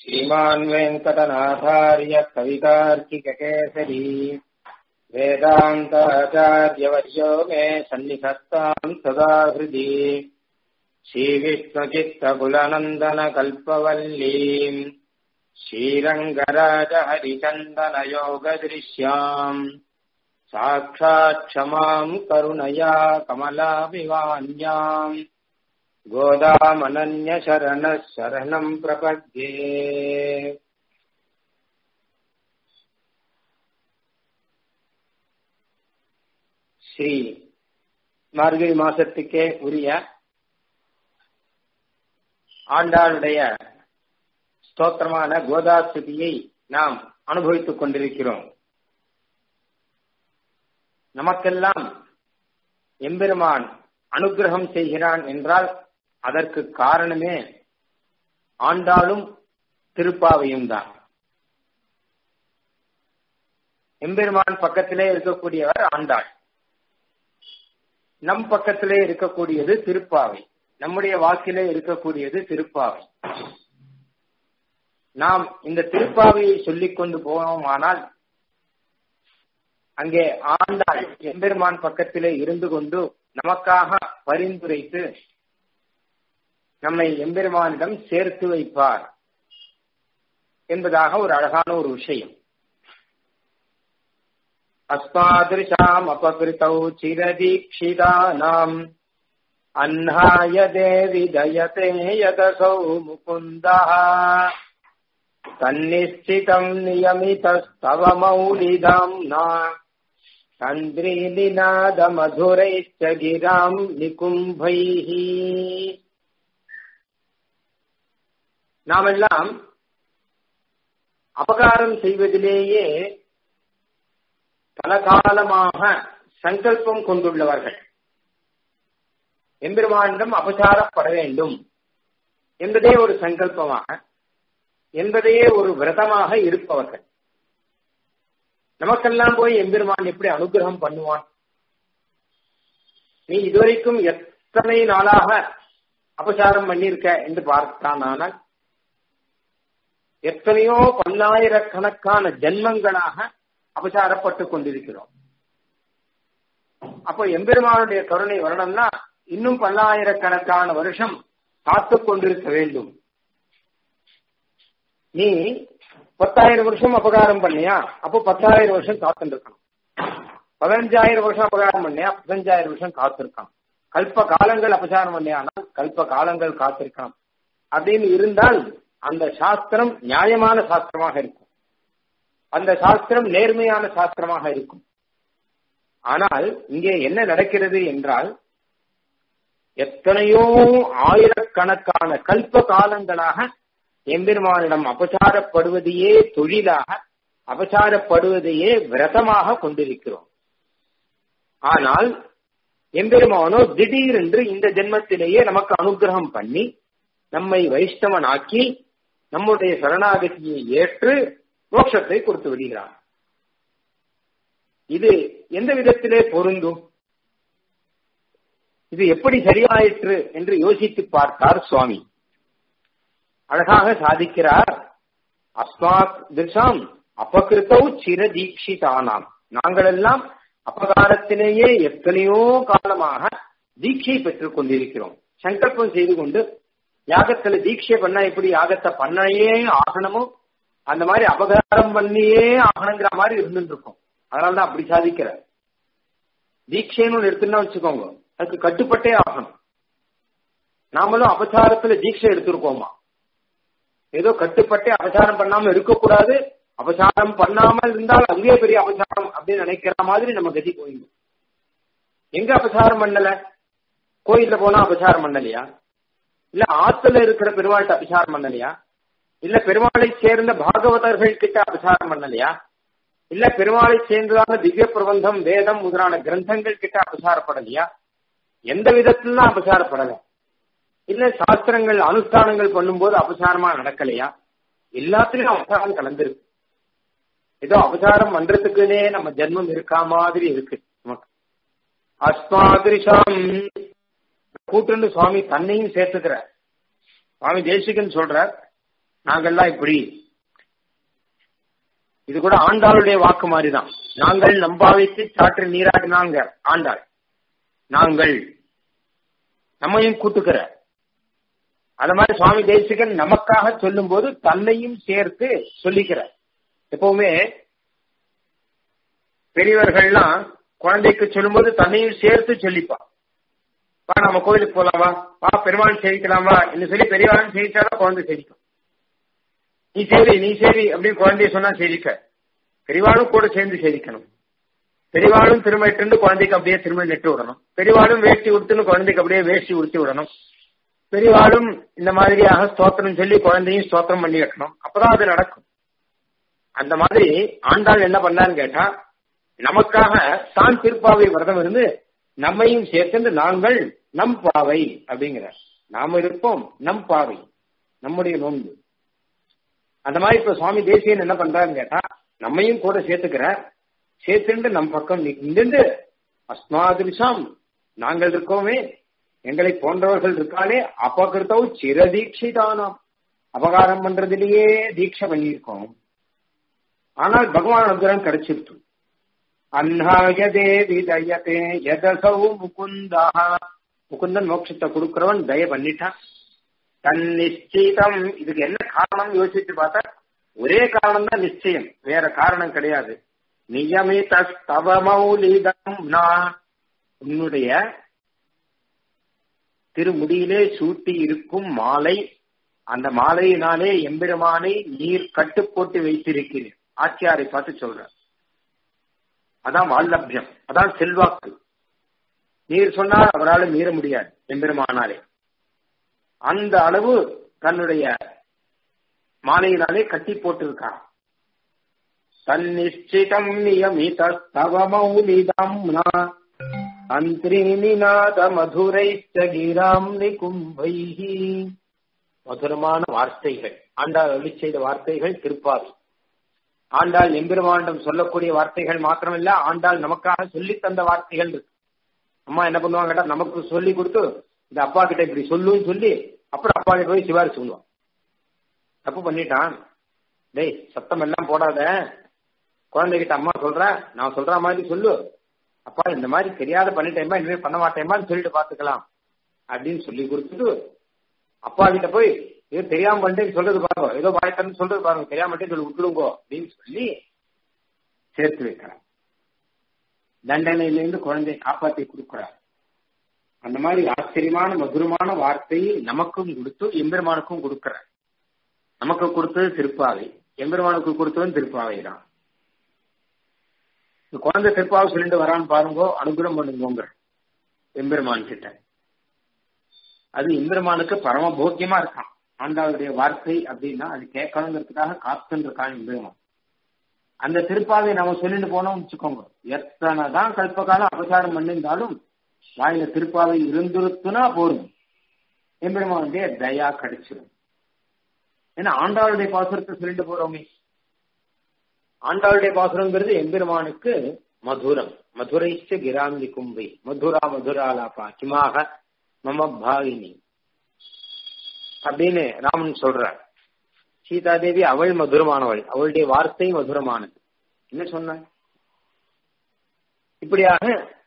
श्रीमान् वेङ्कटनाथार्य कवितार्किककेसरी वेदान्ताचार्यवर्यो मे सन्निधत्ताम् सदा हृदि श्रीविष्णुचित्तकुलनन्दनकल्पवल्लीम् श्रीरङ्गराजहरिचन्दनयोगदृश्याम् साक्षात् क्षमाम् करुणया कमलाभिवान्याम् गोदामनन्यशरणः शरणम् प्रपद्ये ஸ்ரீ மார்கழி மாசத்துக்கே உரிய ஆண்டாளுடைய ஸ்தோத்திரமான கோதாஸ்துதியை நாம் அனுபவித்துக் கொண்டிருக்கிறோம் நமக்கெல்லாம் எம்பெருமான் அனுகிரகம் செய்கிறான் என்றால் அதற்கு காரணமே ஆண்டாளும் திருப்பாவையும் தான் எம்பெருமான் பக்கத்திலே இருக்கக்கூடியவர் ஆண்டாள் நம் பக்கத்திலே இருக்கக்கூடியது திருப்பாவை நம்முடைய வாக்கிலே இருக்கக்கூடியது திருப்பாவை நாம் இந்த திருப்பாவையை சொல்லிக் கொண்டு போனோமானால் அங்கே ஆண்டாள் எம்பெருமான் பக்கத்திலே இருந்து கொண்டு நமக்காக பரிந்துரைத்து நம்மை எம்பெருமானிடம் சேர்த்து வைப்பார் என்பதாக ஒரு அழகான ஒரு விஷயம் அஸ்மாதிருஷாம் அபகிருத்தௌ சிரதீக்ஷிதானாம் அன்னாய தேவி தயதே யதசௌ முகுந்தா தன்னிச்சிதம் நியமிதஸ்தவ மௌலிதாம்னா தந்திரீலிநாத மதுரைச்ச கிராம் நிகும்பைஹி நாமெல்லாம் அபகாரம் செய்வதிலேயே பல காலமாக சங்கல்பம் கொண்டுள்ளவர்கள் எம்பெருமானிடம் அபசாரப்பட வேண்டும் என்பதே ஒரு சங்கல்பமாக என்பதையே ஒரு விரதமாக இருப்பவர்கள் நமக்கெல்லாம் போய் எம்பெருமான் எப்படி அனுகிரகம் பண்ணுவான் நீ இதுவரைக்கும் எத்தனை நாளாக அபசாரம் பண்ணியிருக்க என்று பார்த்தானால் எத்தனையோ பல்லாயிரக்கணக்கான ஜென்மங்களாக அபசாரப்பட்டு கொண்டிருக்கிறோம் அப்போ எம்பெருமானுடைய கருணை வரணும்னா இன்னும் பல்லாயிரக்கணக்கான வருஷம் காத்து கொண்டிருக்க வேண்டும் நீ பத்தாயிரம் வருஷம் அபகாரம் பண்ணியா அப்போ பத்தாயிரம் வருஷம் காத்துட்டு இருக்கணும் பதினஞ்சாயிரம் வருஷம் அபகாரம் பண்ணியா பதினஞ்சாயிரம் வருஷம் காத்திருக்கணும் கல்ப காலங்கள் அபசாரம் பண்ணியானால் கல்ப காலங்கள் காத்திருக்கணும் அப்படின்னு இருந்தால் அந்த சாஸ்திரம் நியாயமான சாஸ்திரமாக இருக்கும் அந்த சாஸ்திரம் நேர்மையான சாஸ்திரமாக இருக்கும் ஆனால் இங்கே என்ன நடக்கிறது என்றால் எத்தனையோ ஆயிரக்கணக்கான கல்ப காலங்களாக எம்பெருமானிடம் அபசாரப்படுவதையே தொழிலாக அபசாரப்படுவதையே விரதமாக கொண்டிருக்கிறோம் ஆனால் எம்பெருமானோ திடீரென்று இந்த ஜென்மத்திலேயே நமக்கு அனுகிரகம் பண்ணி நம்மை வைஷ்ணவனாக்கி நம்முடைய சரணாகதியை ஏற்று மோட்சத்தை கொடுத்து விடுகிறார் இது எந்த விதத்திலே பொருந்தும் இது எப்படி சரியாயிற்று என்று யோசித்து பார்த்தார் சுவாமி அழகாக சாதிக்கிறார் அஸ்மாத் திசாம் அபகிருத்தௌ சிரதீட்சிதானாம் நாங்கள் எல்லாம் அபகாரத்திலேயே எத்தனையோ காலமாக தீட்சை பெற்றுக் கொண்டிருக்கிறோம் சங்கல்பம் செய்து கொண்டு யாகத்துல தீட்சை பண்ணா எப்படி யாகத்தை பண்ணையே ஆகணுமோ அந்த மாதிரி அபகாரம் பண்ணியே ஆகணுங்கிற மாதிரி இருந்துட்டு இருக்கும் அதனாலதான் அப்படி சாதிக்கிறார் தீட்சைன்னு எடுத்துன்னா வச்சுக்கோங்க அதுக்கு கட்டுப்பட்டே ஆகணும் நாமளும் அபசாரத்துல தீட்சை எடுத்திருக்கோமா ஏதோ கட்டுப்பட்டே அபசாரம் பண்ணாம இருக்கக்கூடாது அபசாரம் பண்ணாமல் இருந்தால் அதுவே பெரிய அபசாரம் அப்படின்னு நினைக்கிற மாதிரி நம்ம கதி போயிடும் எங்க அபசாரம் பண்ணல கோயில்ல போனா அபசாரம் பண்ணலையா இல்ல ஆத்துல இருக்கிற பெருமாள்கிட்ட அபசாரம் பண்ணலையா இல்ல பெருமாளை சேர்ந்த பாகவதர்கள் கிட்ட அபசாரம் பண்ணலையா இல்ல பெருமாளை சேர்ந்ததான திவ்ய பிரபந்தம் வேதம் முதலான கிரந்தங்கள் கிட்ட அபசாரப்படலையா எந்த விதத்திலும் அபசாரப்படல இல்ல சாஸ்திரங்கள் அனுஷ்டானங்கள் பண்ணும்போது அபசாரமா நடக்கலையா எல்லாத்துலயும் அபசாரம் கலந்துருக்கு ஏதோ அபசாரம் பண்றதுக்குன்னே நம்ம ஜென்மம் இருக்கா மாதிரி இருக்கு நமக்கு அஸ்மாதிரிஷாம் கூட்டுன்னு சுவாமி தன்னையும் சேர்த்துக்கிறார் சுவாமி தேசிகன் சொல்றார் நாங்கள்லாம் இப்படி இது கூட ஆண்டாளுடைய வாக்கு மாதிரிதான் நாங்கள் நம்பாவைத்து சாற்று நீராட்டினாங்க ஆண்டாள் நாங்கள் நம்மையும் கூட்டுக்கிற அத மாதிரி சுவாமி தேசிகன் நமக்காக சொல்லும் போது தன்னையும் சேர்த்து சொல்லிக்கிறார் எப்பவுமே பெரியவர்கள்லாம் குழந்தைக்கு சொல்லும்போது தன்னையும் சேர்த்து சொல்லிப்பான் வா நம்ம கோயிலுக்கு போலாமா வா பெருமாள் சேவிக்கலாமா என்று சொல்லி பெரியவாளும் சேவிச்சாதான் குழந்தை சேவிக்கும் நீ சரி நீ சரி அப்படின்னு குழந்தைய சொன்னா சேவிக்க பெரியவாளும் கூட சேர்ந்து சேவிக்கணும் பெரியவாளும் திரும்பிட்டு குழந்தைக்கு அப்படியே திரும்ப நெட்டு விடணும் பெரியவாளும் வேஷ்டி உடுத்துன்னு குழந்தைக்கு அப்படியே வேஷ்டி உடுத்தி விடணும் பெரியவாளும் இந்த மாதிரியாக ஸ்தோத்திரம் சொல்லி குழந்தையும் ஸ்தோத்திரம் பண்ணி வைக்கணும் அப்பதான் அது நடக்கும் அந்த மாதிரி ஆண்டாள் என்ன பண்ணான்னு கேட்டா நமக்காக தான் திருப்பாவை விரதம் இருந்து நம்மையும் சேர்த்து நாங்கள் நம் பாவை அப்படிங்கிற நாம இருப்போம் நம் பாவை நம்முடைய நோன்பு அந்த மாதிரி இப்ப சுவாமி தேசியன் என்ன பண்றாருன்னு கேட்டா நம்மையும் கூட சேர்த்துக்கிறார் சேர்த்துண்டு நம் பக்கம் நின்று அஸ்மாதிருஷாம் நாங்கள் இருக்கோமே எங்களை போன்றவர்கள் இருக்காளே அபகிருத்தவு சிரதீட்சிதானாம் அபகாரம் பண்றதிலேயே தீட்சை பண்ணியிருக்கோம் ஆனால் பகவான் அனுகிரகம் கிடைச்சிருத்து அன்னாய தேவி தயத்தே எதசௌ முகுந்தா முகுந்தன் மோட்சத்தை கொடுக்கிறவன் தய பண்ணிட்டான் தன் நிச்சயிதம் இதுக்கு என்ன காரணம் யோசிச்சு பார்த்தா ஒரே காரணம் தான் நிச்சயம் வேற காரணம் கிடையாது நியமித ஸ்தவமௌலிதம் உன்னுடைய திருமுடியிலே சூட்டி இருக்கும் மாலை அந்த மாலையினாலே எம்பெருமானை நீர் கட்டு போட்டு வைத்திருக்கிறேன் ஆச்சியாரை பார்த்து சொல்ற அதான் வால்லபியம் அதான் செல்வாக்கு நீர் சொன்னால் அவரால் மீற முடியாது எம்பெருமானாலே அந்த அளவு தன்னுடைய மாலையினாலே கட்டி போட்டிருக்கான் தன்னிச்சிதம் நியமித தவமௌலிதம் அந்திரீனிநாத மதுரைச்ச கீராம் நிகும்பைஹி மதுரமான வார்த்தைகள் ஆண்டாள் அருளி செய்த வார்த்தைகள் திருப்பாவி ஆண்டாள் எம்பெருமானிடம் சொல்லக்கூடிய வார்த்தைகள் மாத்திரமில்ல ஆண்டாள் நமக்காக சொல்லி தந்த வார்த்தைகள் இருக்கு அம்மா என்ன பண்ணுவாங்க நமக்கு சொல்லி கொடுத்து இந்த அப்பா கிட்ட இப்படி சொல்லுன்னு சொல்லி அப்புறம் அப்பா கிட்ட போய் சிவாரி சொல்லுவான் தப்பு பண்ணிட்டான் டேய் சத்தம் எல்லாம் போடாத குழந்தைகிட்ட அம்மா சொல்ற நான் சொல்ற மாதிரி சொல்லு அப்பா இந்த மாதிரி தெரியாத பண்ணிட்டேமா இனிமேல் பண்ண மாட்டேமான்னு சொல்லிட்டு பாத்துக்கலாம் அப்படின்னு சொல்லி கொடுத்துட்டு அப்பா கிட்ட போய் ஏதோ தெரியாம பண்ணிட்டு சொல்றது பாருங்க ஏதோ பாயத்தன்னு சொல்றது பாருங்க தெரியாம சொல்லி விட்டுடுங்கோ அப்படின்னு சொல்லி சேர்த்து வைக்கிறார் தண்டனையிலிருந்து குழந்தையை காப்பாற்றி கொடுக்கிறார் அந்த மாதிரி ஆச்சரியமான மதுரமான வார்த்தையை நமக்கும் கொடுத்து எம்பெருமானுக்கும் கொடுக்கிறார் நமக்கு கொடுத்தது திருப்பாவை எம்பெருமானுக்கு கொடுத்ததும் திருப்பாவை தான் இந்த குழந்தை திருப்பாவை சொல்லிட்டு வரான்னு பாருங்கோ அனுகிரம் பண்ணுங்க எம்பெருமான் கிட்ட அது எம்பெருமானுக்கு பரம போக்கியமா இருக்கான் ஆண்டாளுடைய வார்த்தை அப்படின்னா அது கேட்கணுங்கிறதுக்காக காத்துன்னு இருக்கான் எம்பெருமான் அந்த திருப்பாவை நம்ம சொல்லிட்டு போனோம் வச்சுக்கோங்க எத்தனை தான் கல்பகாலம் அபசாரம் பண்ணியிருந்தாலும் வாயில திருப்பாவை இருந்துருத்துனா போரும் எம்பெருமானுடைய தயா கிடைச்சிடும் ஏன்னா ஆண்டாளுடைய பாசுரத்தை சொல்லிட்டு போறோமே ஆண்டாளுடைய பாசுரங்கிறது எம்பெருமானுக்கு மதுரம் மதுரைச்ச கிராந்தி கும்பை மதுரா மதுராலாப்பா கிமாக மம பாவினி அப்படின்னு ராமன் சொல்றார் சீதாதேவி அவள் மதுரமானவள் அவளுடைய வார்த்தை மதுரமானது என்ன சொன்ன இப்படியாக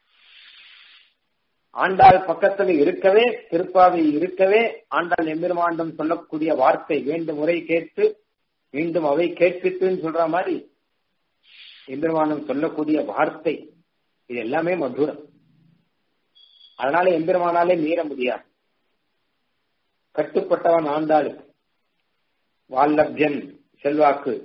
ஆண்டாள் பக்கத்துல இருக்கவே திருப்பாவை இருக்கவே ஆண்டாள் எம்பெருமாண்டம் சொல்லக்கூடிய வார்த்தை வேண்டும் முறை கேட்டு மீண்டும் அவை கேட்பித்துன்னு சொல்ற மாதிரி எம்பெருமானம் சொல்லக்கூடிய வார்த்தை இது எல்லாமே மதுரம் அதனால எம்பெருமானாலே மீற முடியாது கட்டுப்பட்டவன் ஆண்டாளுக்கு வால்லப்யன் செல்வாக்கு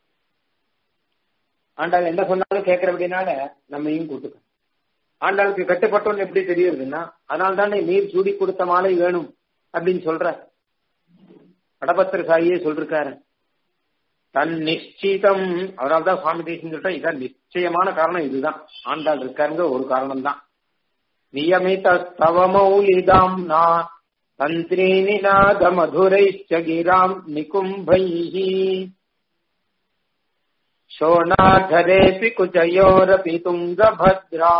ஆண்டாள் என்ன சொன்னாலும் கேட்கறபடினால நம்மையும் கூட்டுக்க ஆண்டாளுக்கு கட்டுப்பட்டவன் எப்படி தெரியுதுன்னா அதனால தானே நீர் சூடி கொடுத்த மாலை வேணும் அப்படின்னு சொல்ற கடபத்திர சாயியே சொல்லிருக்காரு தன் நிச்சிதம் அவரால் தான் சுவாமி தேசியம் சொல்லிட்டா இதான் நிச்சயமான காரணம் இதுதான் ஆண்டாள் இருக்காருங்க ஒரு காரணம் தான் நியமித ஸ்தவமௌலிதாம் நா தந்திரீனிநாத மதுரைச்ச கிராம் நிகும்பைः शोणाधरेऽपि कुचयोरपि तुङ्गभद्रा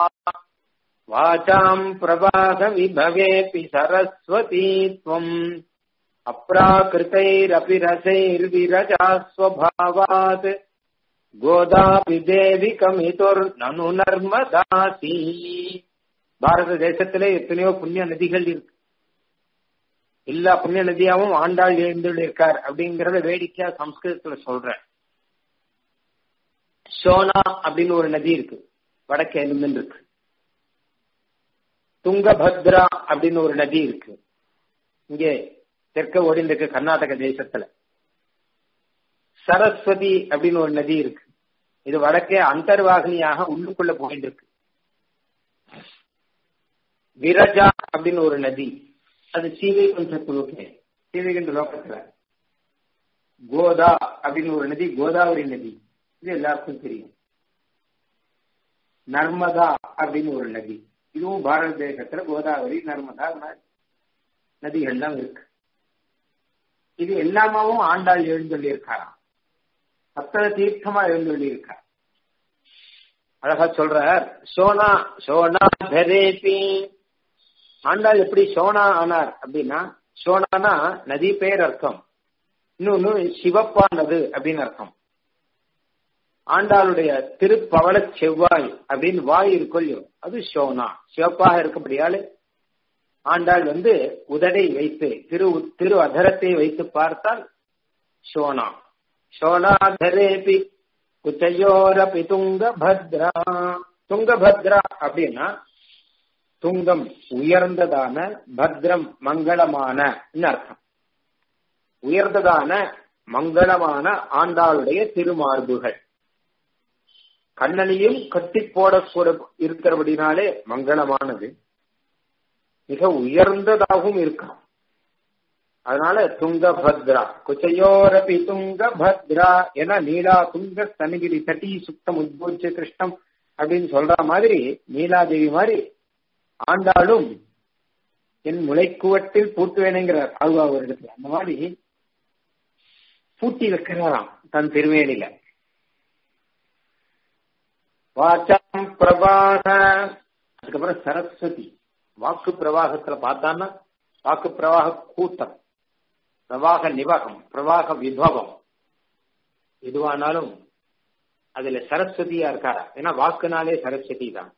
वाचाम् प्रवाहविभवेऽपि सरस्वती त्वम् அப்ராகிருத்தைரபி ரசைர்விரஜா ஸ்வபாவாத் கோதாபி தேவி கமிதோர் நனு நர்மதாசி பாரத தேசத்திலே எத்தனையோ புண்ணிய நதிகள் இருக்கு எல்லா புண்ணிய நதியாவும் ஆண்டாள் எழுந்துள்ள இருக்கார் அப்படிங்கறத வேடிக்கையா சம்ஸ்கிருதத்துல சொல்றேன் சோனா அப்படின்னு ஒரு நதி இருக்கு வடக்கே இருந்து இருக்கு துங்கபத்ரா அப்படின்னு ஒரு நதி இருக்கு இங்கே தெற்க ஓடிந்து இருக்கு கர்நாடக தேசத்துல சரஸ்வதி அப்படின்னு ஒரு நதி இருக்கு இது வடக்கே அந்தர்வாகினியாக உள்ளுக்குள்ள போயிட்டு இருக்கு விரஜா அப்படின்னு ஒரு நதி அது சீவைகுண்டத்துக்கு சீவைகுண்ட லோகத்துல கோதா அப்படின்னு ஒரு நதி கோதாவரி நதி இது எல்லாருக்கும் தெரியும் நர்மதா அப்படின்னு ஒரு நதி இதுவும் பாரத தேசத்துல கோதாவரி நர்மதா நதிகள்லாம் இருக்கு இது எல்லாமாவும் ஆண்டாள் எழுந்தொள்ளி இருக்காராம் அத்தனை தீர்த்தமா எழுந்தொள்ளி இருக்கார் அழகா சொல்றார் சோனா சோனா தரேபி ஆண்டாள் எப்படி சோனா ஆனார் அப்படின்னா சோனானா நதி பெயர் அர்த்தம் இன்னொன்னு சிவப்பானது அப்படின்னு அர்த்தம் ஆண்டாளுடைய திருப்பவள செவ்வாய் அப்படின்னு வாய் இருக்கொள்ளியோ அது சோனா சிவப்பாக இருக்கபடியாலே ஆண்டாள் வந்து உதடை வைத்து திரு திரு அதரத்தை வைத்து பார்த்தால் சோனா சோனாதரேபி குச்சையோரபி துங்கபத்ரா துங்கபத்ரா அப்படின்னா துங்கம் உயர்ந்ததான பத்ரம் மங்களமான அர்த்தம் உயர்ந்ததான மங்களமான ஆண்டாளுடைய திருமார்புகள் கண்ணனையும் கட்டி போடக்கூட இருக்கிறபடினாலே மங்களமானது மிக உயர்ந்ததாகவும் இருக்காம் அதனால துங்கபத்ரா குச்சையோரபி துங்கபத்ரா என நீலா துங்க தனகிரி தட்டி சுத்தம் உத்போஜ கிருஷ்ணம் அப்படின்னு சொல்ற மாதிரி நீலாதேவி மாதிரி ஆண்டாலும் என் முளைக்குவட்டில் பூட்டுவேனுங்கிறார் ஆழ்வா ஒரு இடத்துல அந்த மாதிரி பூட்டி வைக்கிறாராம் தன் திருவேணியில வாச்சம் பிரபாக அதுக்கப்புறம் சரஸ்வதி வாக்கு பிரவாகத்துல பார்த்தான்னா வாக்கு பிரவாக கூட்டம் பிரவாக நிவகம் பிரவாக விபவம் எதுவானாலும் அதுல சரஸ்வதியா இருக்காரா ஏன்னா வாக்குனாலே சரஸ்வதி தான்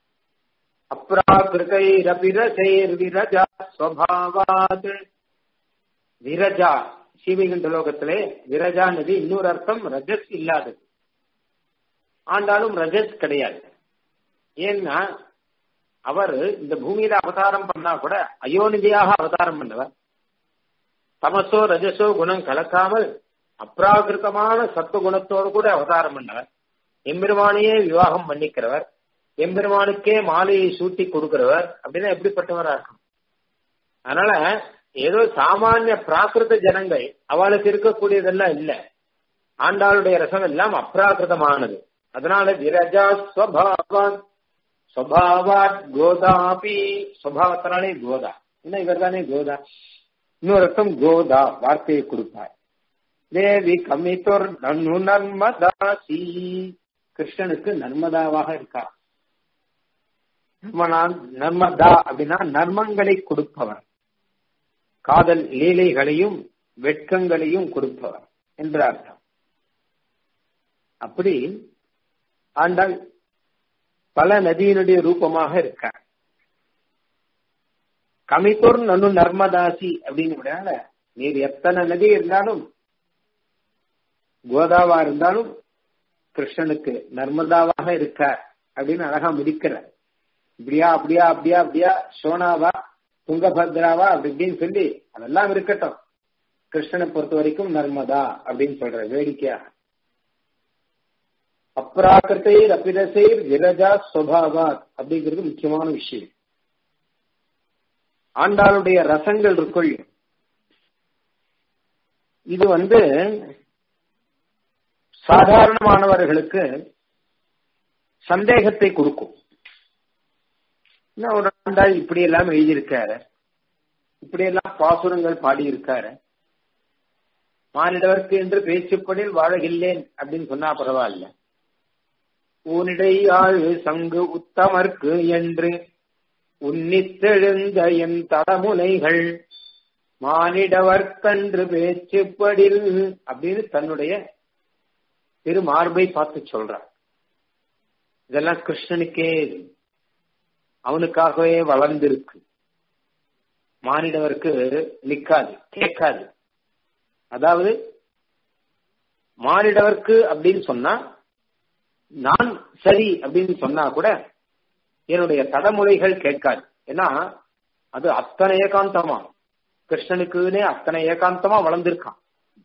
அப்ராகிருதைரபிரசைர் விரஜா ஸ்வபாவாத் விரஜா சீவைகுண்ட லோகத்திலே விரஜா நதி இன்னொரு அர்த்தம் ரஜஸ் இல்லாதது ஆண்டாலும் ரஜஸ் கிடையாது ஏன்னா அவர் இந்த பூமியில அவதாரம் பண்ணா கூட அயோனிதியாக அவதாரம் பண்ணவர் தமசோ ரஜசோ குணம் கலக்காமல் அப்ராகிருத்தமான சத்துவ குணத்தோடு கூட அவதாரம் பண்ணவர் எம்பெருமானையே விவாகம் பண்ணிக்கிறவர் எம்பெருமானுக்கே மாலையை சூட்டி கொடுக்கிறவர் அப்படின்னா எப்படிப்பட்டவரா இருக்கும் அதனால ஏதோ சாமானிய பிராகிருத ஜனங்கள் அவளுக்கு இருக்கக்கூடியதெல்லாம் இல்ல ஆண்டாளுடைய ரசம் எல்லாம் அப்ராகிருதமானது அதனால விரஜா ஸ்வபாவாத் ஸ்வபாவாத் கோதாபி ஸ்வபாவத்தினாலே கோதா என்ன இவர் தானே கோதா இன்னொரு அர்த்தம் கோதா வார்த்தையை கொடுப்பார் தேவி கமித்தோர் நன்னு நர்மதாசி கிருஷ்ணனுக்கு நர்மதாவாக இருக்கா நர்மதா அப்படின்னா நர்மங்களை கொடுப்பவர் காதல் லீலைகளையும் வெட்கங்களையும் கொடுப்பவர் என்று அர்த்தம் அப்படி ஆண்டாள் பல நதியினுடைய ரூபமாக இருக்கார் கமித்தோர் நனு நர்மதாசி அப்படின்னு நீர் எத்தனை நதி இருந்தாலும் கோதாவா இருந்தாலும் கிருஷ்ணனுக்கு நர்மதாவாக இருக்கார் அப்படின்னு அழகா முடிக்கிறார் இப்படியா அப்படியா அப்படியா அப்படியா சோனாவா துங்கபத்ராவா அப்படி இப்படின்னு சொல்லி அதெல்லாம் இருக்கட்டும் கிருஷ்ணனை பொறுத்த வரைக்கும் நர்மதா அப்படின்னு சொல்ற வேடிக்கையாக அப்ராக்கிருத்தைர் அபிரசைர் விரஜா ஸ்வபாவாத் அப்படிங்கிறது முக்கியமான விஷயம் ஆண்டாளுடைய ரசங்கள் இருக்குள் இது வந்து சாதாரணமானவர்களுக்கு சந்தேகத்தை கொடுக்கும் ஒரு ஆண்டாள் இப்படி எல்லாம் எழுதியிருக்காரு இப்படி எல்லாம் பாசுரங்கள் பாடியிருக்காரு மானிடவர்க்கு என்று பேச்சுப்படில் வாழகில்லேன் அப்படின்னு சொன்னா பரவாயில்ல ஊனிடையாழ் சங்கு உத்தமர்க்கு என்று உன்னித்தெழுந்த என் தடமுனைகள் மானிடவர்க்கன்று பேச்சுப்படில் அப்படின்னு தன்னுடைய திரு மார்பை பார்த்து சொல்றார் இதெல்லாம் கிருஷ்ணனுக்கே அவனுக்காகவே வளர்ந்திருக்கு மானிடவருக்கு நிக்காது கேட்காது அதாவது மானிடவர்க்கு அப்படின்னு சொன்னா நான் சரி அப்படின்னு சொன்னா கூட என்னுடைய தடமுறைகள் கேட்காது ஏன்னா அது அத்தனை ஏகாந்தமா கிருஷ்ணனுக்குன்னே அத்தனை ஏகாந்தமா வளர்ந்திருக்கான்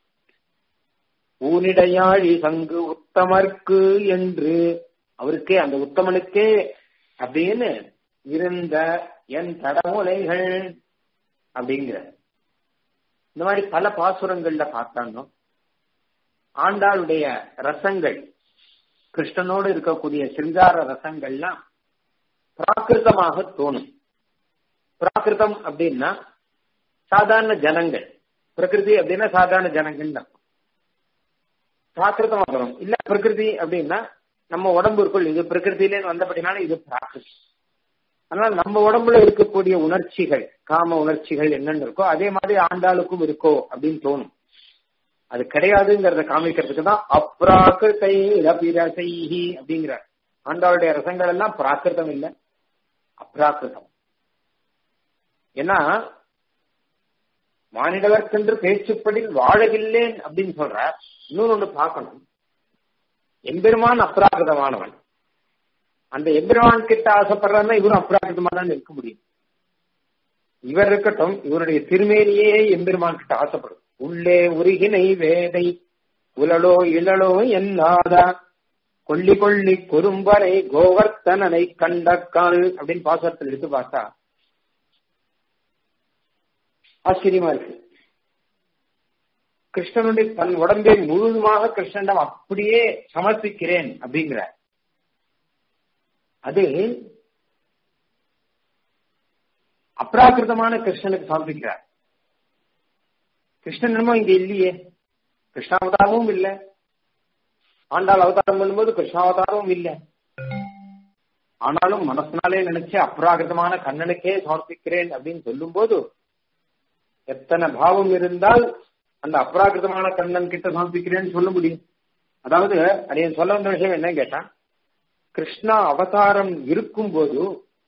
ஊனிடையாழி சங்கு உத்தமர்க்கு என்று அவருக்கே அந்த உத்தமனுக்கே அப்படின்னு இருந்த என் தடமுலைகள் அப்படிங்கிற இந்த மாதிரி பல பாசுரங்கள்ல பார்த்தாங்க ஆண்டாளுடைய ரசங்கள் கிருஷ்ணனோடு இருக்கக்கூடிய சிங்கார ரசங்கள்லாம் பிராகிருதமாக தோணும் பிராகிருதம் அப்படின்னா சாதாரண ஜனங்கள் பிரகிருதி அப்படின்னா சாதாரண ஜனங்கள் தான் பிராகிருதமா வரும் இல்ல பிரகிருதி அப்படின்னா நம்ம உடம்பு இருக்குள் இது பிரகிருதியிலே வந்தபடினால இது பிராகிருதி அதனால நம்ம உடம்புல இருக்கக்கூடிய உணர்ச்சிகள் காம உணர்ச்சிகள் என்னன்னு இருக்கோ அதே மாதிரி ஆண்டாளுக்கும் இருக்கோ அப்படின்னு தோணும் அது கிடையாதுங்கிறத காமிக்கிறதுக்கு தான் அப்ராக்கிருத்தை ரபிரசைஹி அப்படிங்கிறார் ஆண்டாளுடைய ரசங்கள் எல்லாம் பிராகிருதம் இல்லை அப்ராக்கிருதம் ஏன்னா மானிடவர்க்கென்று பேச்சுப்படி வாழவில்லேன் அப்படின்னு சொல்ற இன்னொன்னு ஒண்ணு பார்க்கணும் எம்பெருமான் அப்ராகிருதமானவன் அந்த எம்பெருமான் கிட்ட ஆசைப்படுறாருன்னா இவரும் அப்ராகிருதமா தான் இருக்க முடியும் இவர் இருக்கட்டும் இவருடைய திருமேனியே எம்பெருமான் கிட்ட ஆசைப்படும் உள்ளே உருகினை வேதை உலளோ இழலோ என்னாத கொல்லி கொல்லி குறும்பரை கோவர்த்தனனை கண்டக்கால் அப்படின்னு பாசத்தில் எடுத்து பார்த்தா ஆச்சரியமா இருக்கு கிருஷ்ணனுடைய தன் உடம்பை முழுதுமாக கிருஷ்ணனிடம் அப்படியே சமர்ப்பிக்கிறேன் அப்படிங்கிற அது அப்ராகிருதமான கிருஷ்ணனுக்கு சமர்ப்பிக்கிறார் கிருஷ்ணன் என்னமோ இங்க இல்லையே கிருஷ்ணாவதாரமும் இல்ல ஆண்டாள் அவதாரம் பண்ணும்போது கிருஷ்ணாவதாரமும் இல்ல ஆனாலும் மனசனாலே நினைச்சு அப்ராகிருதமான கண்ணனுக்கே சமர்ப்பிக்கிறேன் அப்படின்னு சொல்லும் போது எத்தனை பாவம் இருந்தால் அந்த அப்ராகிருதமான கண்ணன் கிட்ட சமர்ப்பிக்கிறேன்னு சொல்ல முடியும் அதாவது அது சொல்ல வந்த விஷயம் என்ன கேட்டா கிருஷ்ணா அவதாரம் இருக்கும் போது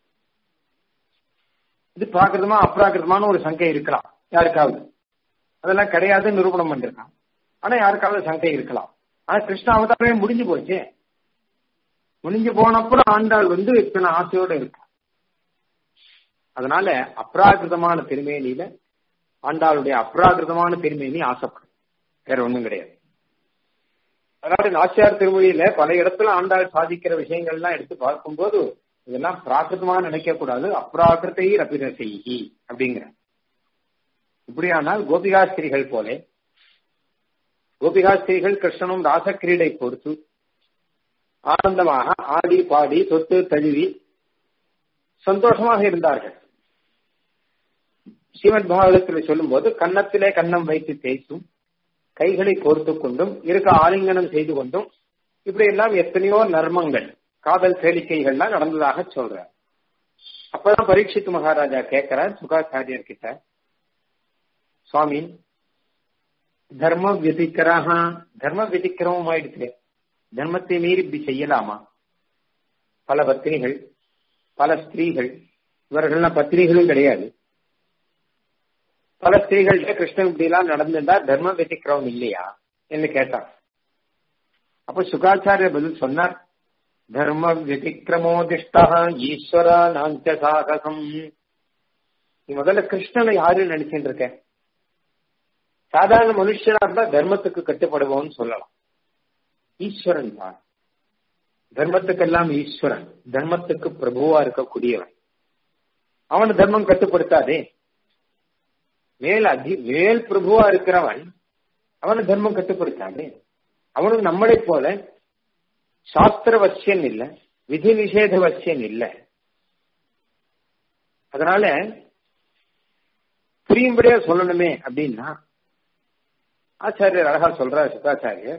இது பிராகிருதமா அப்ராகிருதமான ஒரு சங்கை இருக்கலாம் யாருக்காவது அதெல்லாம் கிடையாது நிரூபணம் பண்ணிருக்கான் ஆனா யாருக்காவது சங்கை இருக்கலாம் ஆனா கிருஷ்ண அவதாரமே முடிஞ்சு போச்சு முடிஞ்சு போனப்புறம் ஆண்டாள் வந்து இத்தனை ஆசையோட இருக்கா அதனால அப்ராகிருதமான திருமேனியில ஆண்டாளுடைய அப்ராகிருதமான திருமேனி ஆசைப்படும் வேற ஒண்ணும் கிடையாது அதாவது நாச்சியார் திருமொழியில பல இடத்துல ஆண்டாள் சாதிக்கிற விஷயங்கள்லாம் எடுத்து பார்க்கும்போது இதெல்லாம் பிராகிருதமா நினைக்க கூடாது அப்ராகிருத்தை ரபிர செய்கி அப்படிங்கிற இப்படியானால் கோபிகாஸ்திரிகள் போல கோபிகாஸ்திரிகள் கிருஷ்ணனும் ராசக்கிரீடை பொறுத்து ஆனந்தமாக ஆடி பாடி தொட்டு தழுவி சந்தோஷமாக இருந்தார்கள் ஸ்ரீமத் பாகவதத்தில் சொல்லும் போது கன்னத்திலே கன்னம் வைத்து தேய்த்தும் கைகளை கோர்த்து கொண்டும் இருக்க ஆலிங்கனம் செய்து கொண்டும் இப்படி எல்லாம் எத்தனையோ நர்மங்கள் காதல் கேளிக்கைகள்லாம் நடந்ததாக சொல்றார் அப்பதான் பரீட்சித்து மகாராஜா கேட்கிறார் சுகாச்சாரியர் கிட்ட சுவாமி தர்ம விதிக்கராக தர்ம விதிக்கிறவும் ஆயிடுச்சு தர்மத்தை மீறி இப்படி செய்யலாமா பல பத்தினிகள் பல ஸ்திரீகள் இவர்கள்லாம் பத்தினிகளும் கிடையாது பல ஸ்திரீகள்கிட்ட கிருஷ்ணன் இப்படி எல்லாம் நடந்திருந்தா தர்ம வெத்திக்கிறவன் இல்லையா என்று கேட்டான் அப்ப சுகாச்சாரிய பதில் சொன்னார் தர்ம வெதிக்கிரமோதிஷ்டா ஈஸ்வரா நாஞ்ச சாகசம் நீ முதல்ல கிருஷ்ணனை யாரு நினைச்சுட்டு இருக்க சாதாரண மனுஷனா இருந்தா தர்மத்துக்கு கட்டுப்படுவோம்னு சொல்லலாம் ஈஸ்வரன் தான் தர்மத்துக்கெல்லாம் ஈஸ்வரன் தர்மத்துக்கு பிரபுவா இருக்கக்கூடியவன் அவன் தர்மம் கட்டுப்படுத்தாதே மேல் அதி மேல் பிரபுவா இருக்கிறவன் அவனை தர்மம் கட்டுப்படுத்தாதே அவனும் நம்மளை போல சாஸ்திர வசியன் இல்ல விதி நிஷேத வசியன் இல்ல அதனால புரியும்படியா சொல்லணுமே அப்படின்னா ஆச்சாரியர் அழகா சொல்றார் சுக்காச்சாரியர்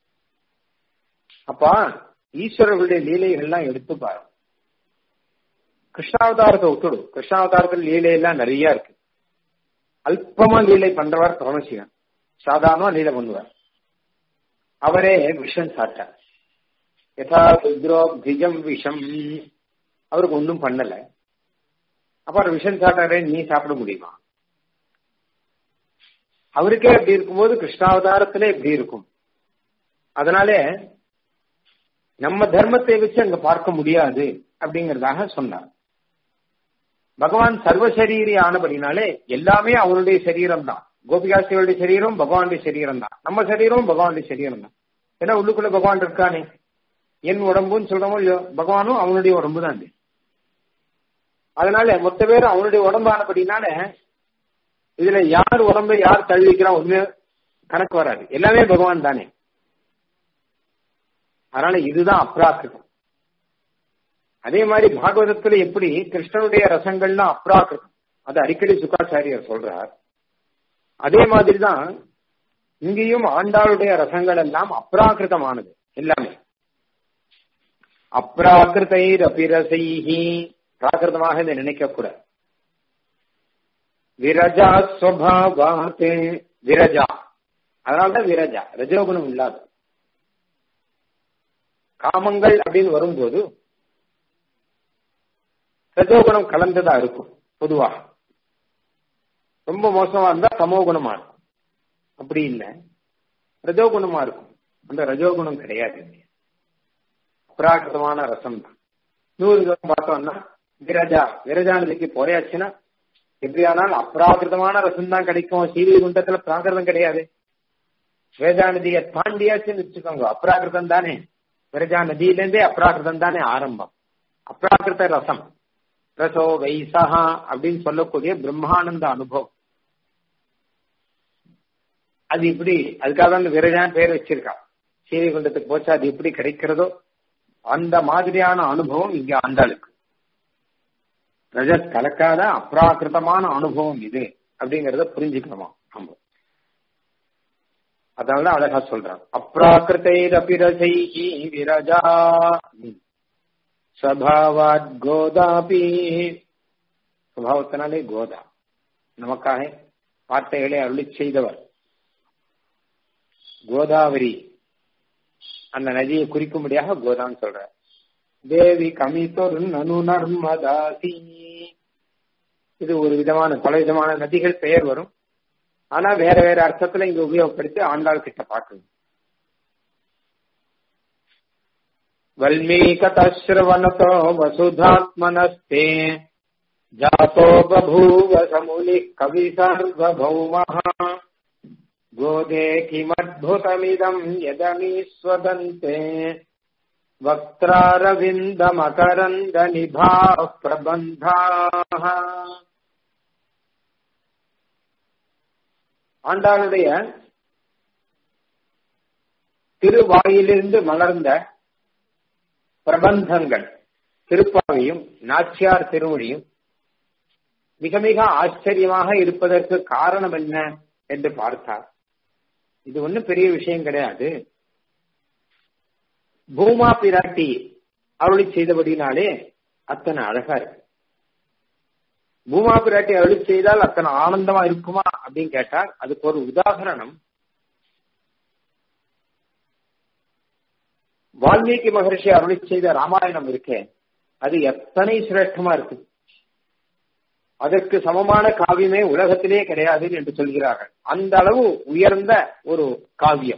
அப்பா ஈஸ்வரர்களுடைய லீலைகள்லாம் எடுத்து பாரு கிருஷ்ணாவதாரத்தை விட்டுடு கிருஷ்ணாவதாரத்தில் லீலையெல்லாம் நிறைய இருக்கு அல்பமா லீலை பண்றவர் பரமசிவன் சாதாரணமா லீலை பண்ணுவார் அவரே விஷம் சாட்டார் யதா ருத்ரோ பிஜம் விஷம் அவருக்கு ஒன்றும் பண்ணல அப்புறம் விஷம் சாட்டாரே நீ சாப்பிட முடியுமா அவருக்கே அப்படி இருக்கும்போது கிருஷ்ணாவதாரத்திலே இப்படி இருக்கும் அதனாலே நம்ம தர்மத்தை வச்சு அங்க பார்க்க முடியாது அப்படிங்கறதாக சொன்னார் பகவான் சர்வசரீரி ஆனபடினாலே எல்லாமே அவருடைய சரீரம் தான் கோபிகாசியோடைய சரீரம் பகவானுடைய சரீரம் தான் நம்ம சரீரம் பகவானுடைய சரீரம் தான் ஏன்னா உள்ளுக்குள்ள பகவான் இருக்கானே என் உடம்புன்னு சொல்றோமோ இல்லையோ பகவானும் அவனுடைய உடம்பு தான் அதனால மொத்த பேரும் அவனுடைய உடம்பானபடினால இதுல யார் உடம்பை யார் தள்ளிக்கிறான் ஒண்ணுமே கணக்கு வராது எல்லாமே பகவான் தானே அதனால இதுதான் அப்ராக்கிருதம் அதே மாதிரி பாகவதத்துல எப்படி கிருஷ்ணனுடைய ரசங்கள்லாம் அப்ராக்கிருதம் அது அடிக்கடி சுக்காச்சாரியர் சொல்றார் அதே மாதிரிதான் இங்கேயும் ஆண்டாளுடைய ரசங்கள் எல்லாம் அப்ராக்கிருதமானது எல்லாமே அப்ராக்கிருதை ரபிரசைஹி பிராகிருதமாக இதை நினைக்க கூட விரஜா ஸ்வபாவாத் விரஜா அதனால்தான் விரஜா ரஜோகுணம் இல்லாத காமங்கள் அப்படின்னு வரும்போது ரஜோகுணம் கலந்ததா இருக்கும் பொதுவாக ரொம்ப மோசமா இருந்தா தமோகுணமா இருக்கும் அப்படி இல்லை ரஜோகுணமா இருக்கும் அந்த ரஜோகுணம் கிடையாது அப்ராகிருதமான ரசம் தான் நூறு தூரம் பார்த்தோம்னா விரஜா விரஜா நதிக்கு போயாச்சுன்னா எப்படியானாலும் அப்ராகிருதமான ரசம் தான் கிடைக்கும் சீவி குண்டத்துல பிராகிருதம் கிடையாது விரஜா நதியை தாண்டியாச்சுன்னு வச்சுக்கோங்க அப்ராகிருதம் தானே விரஜா நதியிலேருந்தே அப்ராகிருதம் தானே ஆரம்பம் அப்ராகிருத ரசம் ரசோ வைசஹா அப்படின்னு சொல்லக்கூடிய பிரம்மானந்த அனுபவம் அது இப்படி அதுக்காக அந்த விரஜான் பேர் வச்சிருக்கா சீவி குண்டத்துக்கு போச்சு அது எப்படி கிடைக்கிறதோ அந்த மாதிரியான அனுபவம் இங்க ஆண்டாளுக்கு ரஜத் கலக்காத அப்ராக்கிருத்தமான அனுபவம் இது அப்படிங்கறத புரிஞ்சுக்கணுமா நம்ம அதனால அழகா சொல்றான் அப்ராக்கிருத்தை ரபிரசைஹி விரஜா சபாவாத் கோதாபி சுபாவத்தினாலே கோதா நமக்காக வார்த்தைகளை அருளி செய்தவர் கோதாவரி அந்த நதியை குறிக்கும்படியாக கோதான்னு சொல்ற தேவி கமித்தொரு நனு நர்மதாசி இது ஒரு விதமான பல விதமான நதிகள் பெயர் வரும் ஆனா வேற வேற அர்த்தத்துல இங்க உபயோகப்படுத்தி ஆண்டாள் கிட்ட பார்க்கணும் வல்மீகதஸ்ரவனதோ வசுதாத்மனஸ்தே ஜாதோ பபூவ சமுனி கவி சர்வபௌமः गोदे किमद्भुतमिदम् यदमीस्वदन्ते वक्त्रारविन्दमकरन्दनिभाः प्रबन्धाः ஆண்டாளுடைய திருவாயிலிருந்து மலர்ந்த பிரபந்தங்கள் திருப்பாவையும் நாச்சியார் திருமொழியும் மிக மிக ஆச்சரியமாக இருப்பதற்கு காரணம் என்ன என்று பார்த்தார் இது ஒன்றும் பெரிய விஷயம் கிடையாது பூமா பிராட்டி அருளி செய்தபடினாலே அத்தனை அழகா இருக்கு பூமா பிராட்டி அருளி செய்தால் அத்தனை ஆனந்தமா இருக்குமா அப்படின்னு கேட்டால் அதுக்கு ஒரு உதாகரணம் வால்மீகி மகர்ஷி அருளி செய்த ராமாயணம் இருக்கே அது எத்தனை சிரேஷ்டமா இருக்கு அதற்கு சமமான காவியமே உலகத்திலே கிடையாது என்று சொல்கிறார்கள் அந்த அளவு உயர்ந்த ஒரு காவியம்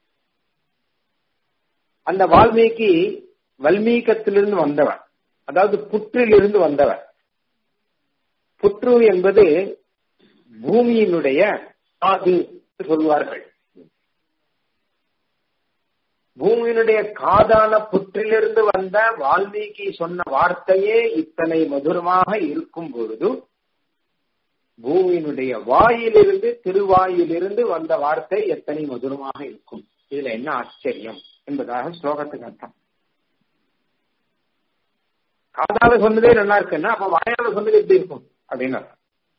அந்த வால்மீகி வல்மீகத்திலிருந்து வந்தவன் அதாவது புற்றிலிருந்து வந்தவன் புற்று என்பது பூமியினுடைய காது சொல்வார்கள் பூமியினுடைய காதான புற்றிலிருந்து வந்த வால்மீகி சொன்ன வார்த்தையே இத்தனை மதுரமாக இருக்கும் பொழுது பூமியினுடைய வாயிலிருந்து திருவாயிலிருந்து வந்த வார்த்தை எத்தனை மதுரமாக இருக்கும் இதுல என்ன ஆச்சரியம் என்பதாக ஸ்லோகத்துக்கு அர்த்தம் காதால சொன்னதே நல்லா இருக்குன்னா அப்ப வாயால சொன்னது எப்படி இருக்கும் அப்படின்னு அர்த்தம்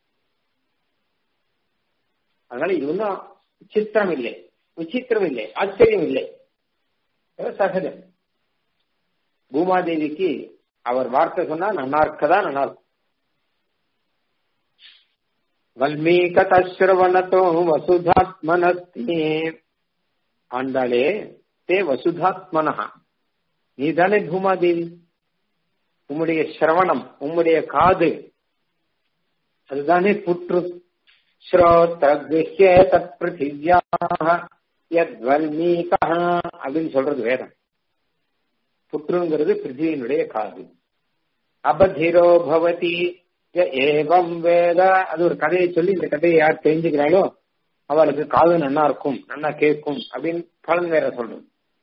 அதனால இது ஒன்றும் சித்திரம் இல்லை விசித்திரம் இல்லை ஆச்சரியம் இல்லை சகஜம் பூமாதேவிக்கு அவர் வார்த்தை சொன்னா நல்லா இருக்கதா நல்லா இருக்கும் வல்மீகதஸ்ரவணத்தோ வசுதாத்மனஸ்தே ஆண்டாளே தே வசுதாத்மனஹா நீ தானே பூமாதேவி உம்முடைய சிரவணம் உம்முடைய காது அதுதானே புற்று ஸ்ரோத்ரகிய தத் பிருத்திவியாக யத்வல்மீகா அப்படின்னு சொல்றது வேதம் புற்றுங்கிறது பிருத்திவியினுடைய காது அபதிரோ பவதி ஏவம் வேத அது ஒரு கதையை சொல்லி இந்த கதையை யார் தெரிஞ்சுக்கிறாளோ அவளுக்கு காது நன்னா இருக்கும் நன்னா கேட்கும் அப்படின்னு பலன் வேற சொல்றது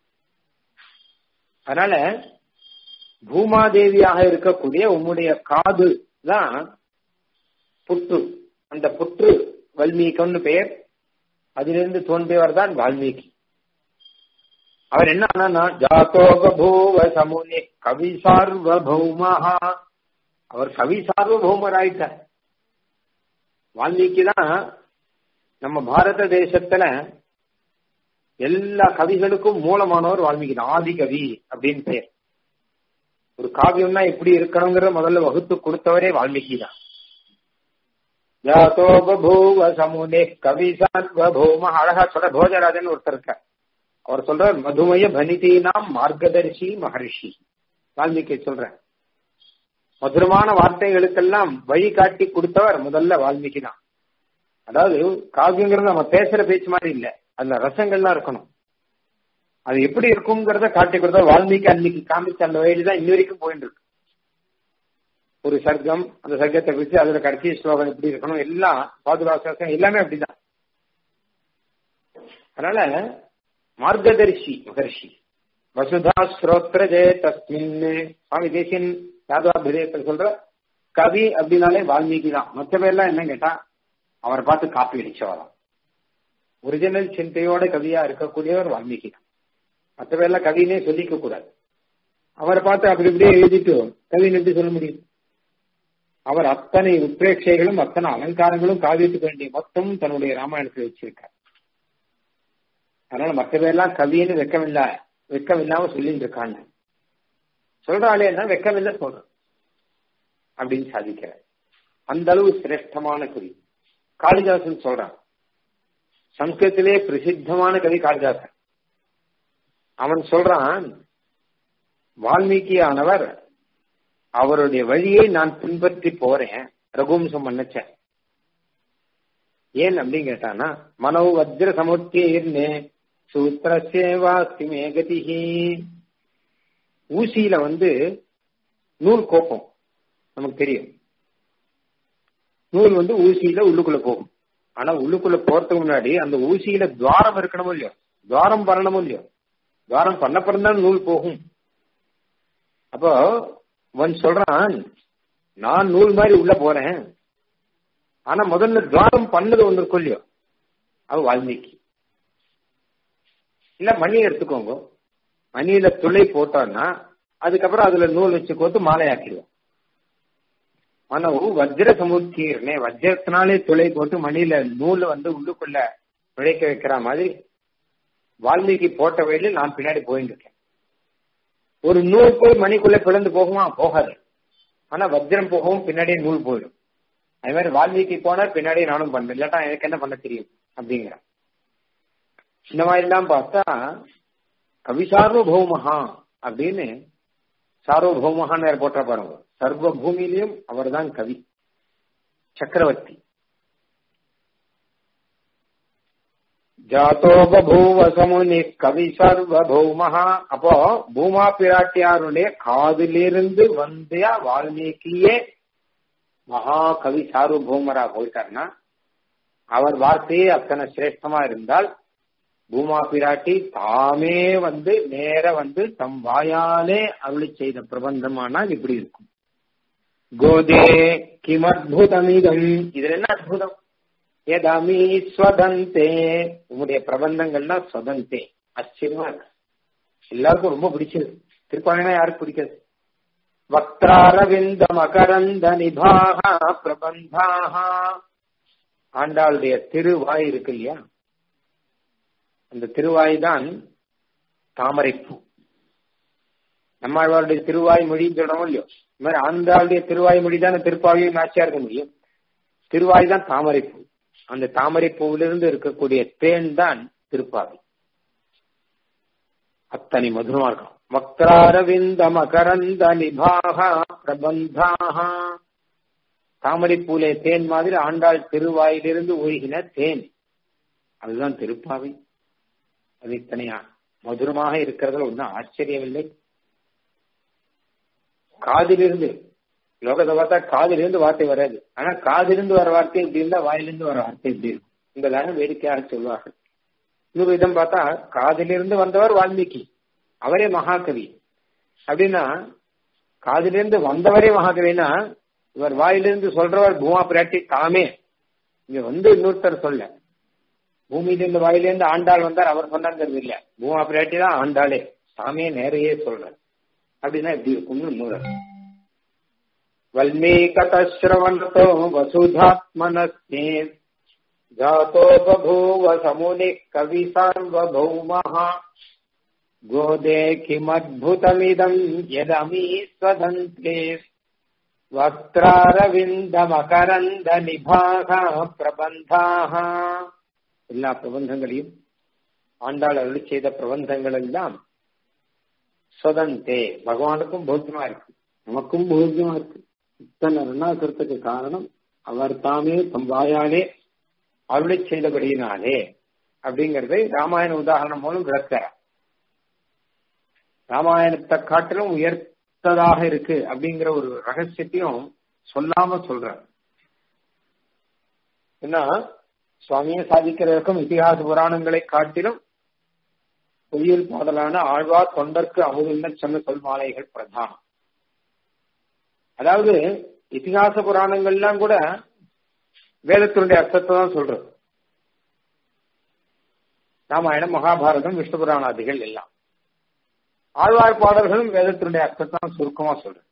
அதனால பூமாதேவியாக இருக்கக்கூடிய உம்முடைய காது தான் புற்று அந்த புற்று வல்மீகம்னு பெயர் அதிலிருந்து தோன்றியவர் தான் வால்மீகி அவர் என்ன ஆனா ஜாத்தோ பபூவ சமுனி கவி சார்வபௌமஹா அவர் கவி சார்வபௌமர் ஆயிட்டார் வால்மீகி தான் நம்ம பாரத தேசத்துல எல்லா கவிகளுக்கும் மூலமானவர் வால்மீகி தான் ஆதி கவி அப்படின்னு பெயர் ஒரு காவியம்னா எப்படி இருக்கணுங்கிற முதல்ல வகுத்து கொடுத்தவரே வால்மீகி தான் ஜாத்தோ பபூவ சமுனே கவி சார்வபௌம அழகா சொல்ற போஜராஜன் ஒருத்தர் இருக்க அவர் சொல்றார் மதுமய பனிதீனாம் மார்க்கதர்ஷி மகர்ஷி வால்மீகி சொல்ற மதுரமான வார்த்தைகளுக்கெல்லாம் வழி காட்டி கொடுத்தவர் முதல்ல வால்மீகி தான் அதாவது காவியங்கிறது நம்ம பேசுற பேச்சு மாதிரி இல்ல அதுல ரசங்கள்லாம் இருக்கணும் அது எப்படி இருக்குங்கிறத காட்டி கொடுத்தா வால்மீகி அன்னைக்கு காமிச்ச அந்த வழியில தான் இன்ன வரைக்கும் போயிட்டு இருக்கு ஒரு சர்க்கம் அந்த சர்க்கத்தை வச்சு அதுல கடைசி ஸ்லோகம் எப்படி இருக்கணும் எல்லாம் பாதுகாசம் எல்லாமே அப்படிதான் அதனால மார்க்கதர்ஷி மகர்ஷி வசுதா ஸ்ரோத்ர ஜெய தஸ்மின் சுவாமி தேசியன் யாதவாபிதயத்தில் சொல்ற கவி அப்படின்னாலே வால்மீகி தான் மற்ற பேர்லாம் என்ன கேட்டா அவரை பார்த்து காப்பி அடிச்சவராம் ஒரிஜினல் சிந்தையோட கவியா இருக்கக்கூடியவர் வால்மீகி தான் மற்ற பேர்லாம் கவினே சொல்லிக்க கூடாது அவரை பார்த்து அப்படி இப்படியே எழுதிட்டு கவின்னு எப்படி சொல்ல முடியும் அவர் அத்தனை உத்ரேட்சைகளும் அத்தனை அலங்காரங்களும் காவியத்துக்கு வேண்டிய மொத்தம் தன்னுடைய ராமாயணத்தில் வச்சிருக்கார் அதனால மற்ற பேர்லாம் கவின்னு வெக்கமில்ல வெக்கமில்லாம சொல்லிட்டு இருக்காங்க சொல்றாளே என்ன வெக்கமில்ல சொல்றேன் அப்படின்னு சாதிக்கிறார் அந்த அளவு சிரேஷ்டமான கவி காளிதாசன் சொல்றான் சம்ஸ்கிருத்திலே பிரசித்தமான கவி காளிதாசன் அவன் சொல்றான் வால்மீகியானவர் அவருடைய வழியை நான் பின்பற்றி போறேன் ரகுவம்சம் பண்ணச்சேன் ஏன் அப்படின்னு கேட்டானா மனோ வஜ்ர சமுத்தீர்னே சூத்திரசேவாஸ்தி மேகதிஹி ஊசியில வந்து நூல் கோப்பம் நமக்கு தெரியும் நூல் வந்து ஊசியில உள்ளுக்குள்ள போகும் ஆனா உள்ளுக்குள்ள போறதுக்கு முன்னாடி அந்த ஊசியில துவாரம் இருக்கணுமோ இல்லையோ துவாரம் பண்ணணுமோ இல்லையோ துவாரம் பண்ண பிறந்தான் நூல் போகும் அப்போ அவன் சொல்றான் நான் நூல் மாதிரி உள்ள போறேன் ஆனா முதல்ல துவாரம் பண்ணது ஒன்று இருக்கும் இல்லையோ அது வால்மீகி இல்ல மணி எடுத்துக்கோங்க மணியில துளை போட்டோம்னா அதுக்கப்புறம் அதுல நூல் வச்சு கோத்து மாலையாக்கிடுவோம் மனவு வஜ்ர சமுத்தீர்னே வஜ்ரத்தினாலே துளை போட்டு மணியில நூலை வந்து உள்ளுக்குள்ள நுழைக்க வைக்கிற மாதிரி வால்மீகி போட்ட வழியில நான் பின்னாடி போயிட்டு இருக்கேன் ஒரு நூல் போய் மணிக்குள்ள பிளந்து போகுமா போகாது ஆனா வஜ்ரம் போகவும் பின்னாடியே நூல் போயிடும் அதே மாதிரி வால்மீகி போனார் பின்னாடியே நானும் பண்றேன் இல்லாட்டா எனக்கு என்ன பண்ண தெரியும் அப்படிங்கிற இந்த மாதிரி எல்லாம் பார்த்தா கவி சார்வபௌமஹா அப்படின்னு சார்வபௌமஹான்னு வேற போட்டா பாருங்க சர்வ பூமியிலையும் அவர் தான் கவி சக்கரவர்த்தி ஜாத்தோ பபூவ சமுனி கவி சர்வபௌமஹா அப்போ பூமா பிராட்டியாருடைய காதிலிருந்து வந்த வால்மீகியே மகா கவி சார்வபௌமரா போயிட்டார்னா அவர் வார்த்தையே அத்தனை சிரேஷ்டமா இருந்தால் பூமா பிராட்டி தாமே வந்து நேர வந்து தம் வாயாலே அருளி செய்த பிரபந்தமானால் இப்படி இருக்கும் கோதே கிமத்புதமிதம் இதுல என்ன அற்புதம் எதாமி ஸ்வதந்தே உங்களுடைய பிரபந்தங்கள்னா ஸ்வதந்தே ஆச்சரியமா இருக்கு எல்லாருக்கும் ரொம்ப பிடிச்சது திருப்பாணினா யாருக்கு பிடிக்காது வக்திராரவிந்த மகரந்த நிபாகா பிரபந்தாகா ஆண்டாளுடைய திருவாய் இருக்கு இல்லையா அந்த திருவாய் தான் தாமரைப்பூ நம்மாழ்வாருடைய திருவாய் மொழின்னு சொல்றோம் இல்லையோ இந்த மாதிரி ஆண்டாளுடைய திருவாய் மொழி தானே திருப்பாவையும் மேட்சியா இருக்க முடியும் திருவாய் தான் தாமரைப்பூ அந்த தாமரைப்பூவிலிருந்து இருக்கக்கூடிய தேன் தான் திருப்பாவை அத்தனை மதுரமா இருக்கும் வக்ராரவிந்த மகரந்த நிபாக பிரபந்தாக தாமரைப்பூலே தேன் மாதிரி ஆண்டாள் திருவாயிலிருந்து ஒழுகின தேன் அதுதான் திருப்பாவை அது இத்தனையா மதுரமாக இருக்கிறதுல ஒன்றும் ஆச்சரியமில்லை காதிலிருந்து லோகத்தை பார்த்தா காதிலிருந்து வார்த்தை வராது ஆனா காதிலிருந்து வர வார்த்தை இப்படி இருந்தா வாயிலிருந்து வர வார்த்தை இப்படி இருக்கும் என்பதாக வேடிக்கையாக சொல்வார்கள் இன்னொரு விதம் பார்த்தா காதிலிருந்து வந்தவர் வால்மீகி அவரே மகாகவி அப்படின்னா காதிலிருந்து வந்தவரே மகாகவினா இவர் வாயிலிருந்து சொல்றவர் பூமா பிராட்டி தாமே இங்க வந்து இன்னொருத்தர் சொல்ல பூமியிலிருந்து வாயிலிருந்து ஆண்டாள் வந்தார் அவர் சொன்னாங்கிறது இல்ல பூமா பிராட்டி தான் ஆண்டாளே தாமே நேரையே சொல்றார் அப்படின்னா எப்படி இருக்கும்னு மூலம் वल्मीकतश्रवणतो वसुधात्मनस्ते जातो बभूव समुनिः कवि सार्वभौमः गोदे किमद्भुतमिदम् यदमी स्वदन्ते வக்ராரவிந்தமகரந்த நிபாக பிரபந்தாக எல்லா பிரபந்தங்களையும் ஆண்டாள் அருளி செய்த பிரபந்தங்கள் எல்லாம் சொதந்தே பகவானுக்கும் போக்கியமா இருக்கு நமக்கும் போக்கியமா இருக்கு இத்தனை ரெண்டாக்கிறதுக்கு காரணம் அவர் தாமே தம் வாயாலே அருளை செய்தபடியினாலே அப்படிங்கறதை ராமாயண உதாரணம் மூலம் விளக்கிறார் ராமாயணத்தை காட்டிலும் உயர்த்ததாக இருக்கு அப்படிங்கிற ஒரு ரகசியத்தையும் சொல்லாம சொல்றார் என்ன சுவாமியை சாதிக்கிறதற்கும் இதிகாச புராணங்களை காட்டிலும் பொய்யில் பாடலான ஆழ்வார் தொண்டர்க்கு அமுதுள்ள சொன்ன சொல் மாலைகள் பிரதானம் அதாவது இதிகாச புராணங்கள்லாம் கூட வேதத்தினுடைய அர்த்தத்தை தான் சொல்றது ராமாயணம் மகாபாரதம் விஷ்ணு புராணாதிகள் எல்லாம் ஆழ்வார் பாடல்களும் வேதத்தினுடைய அர்த்தத்தை தான் சுருக்கமா சொல்றது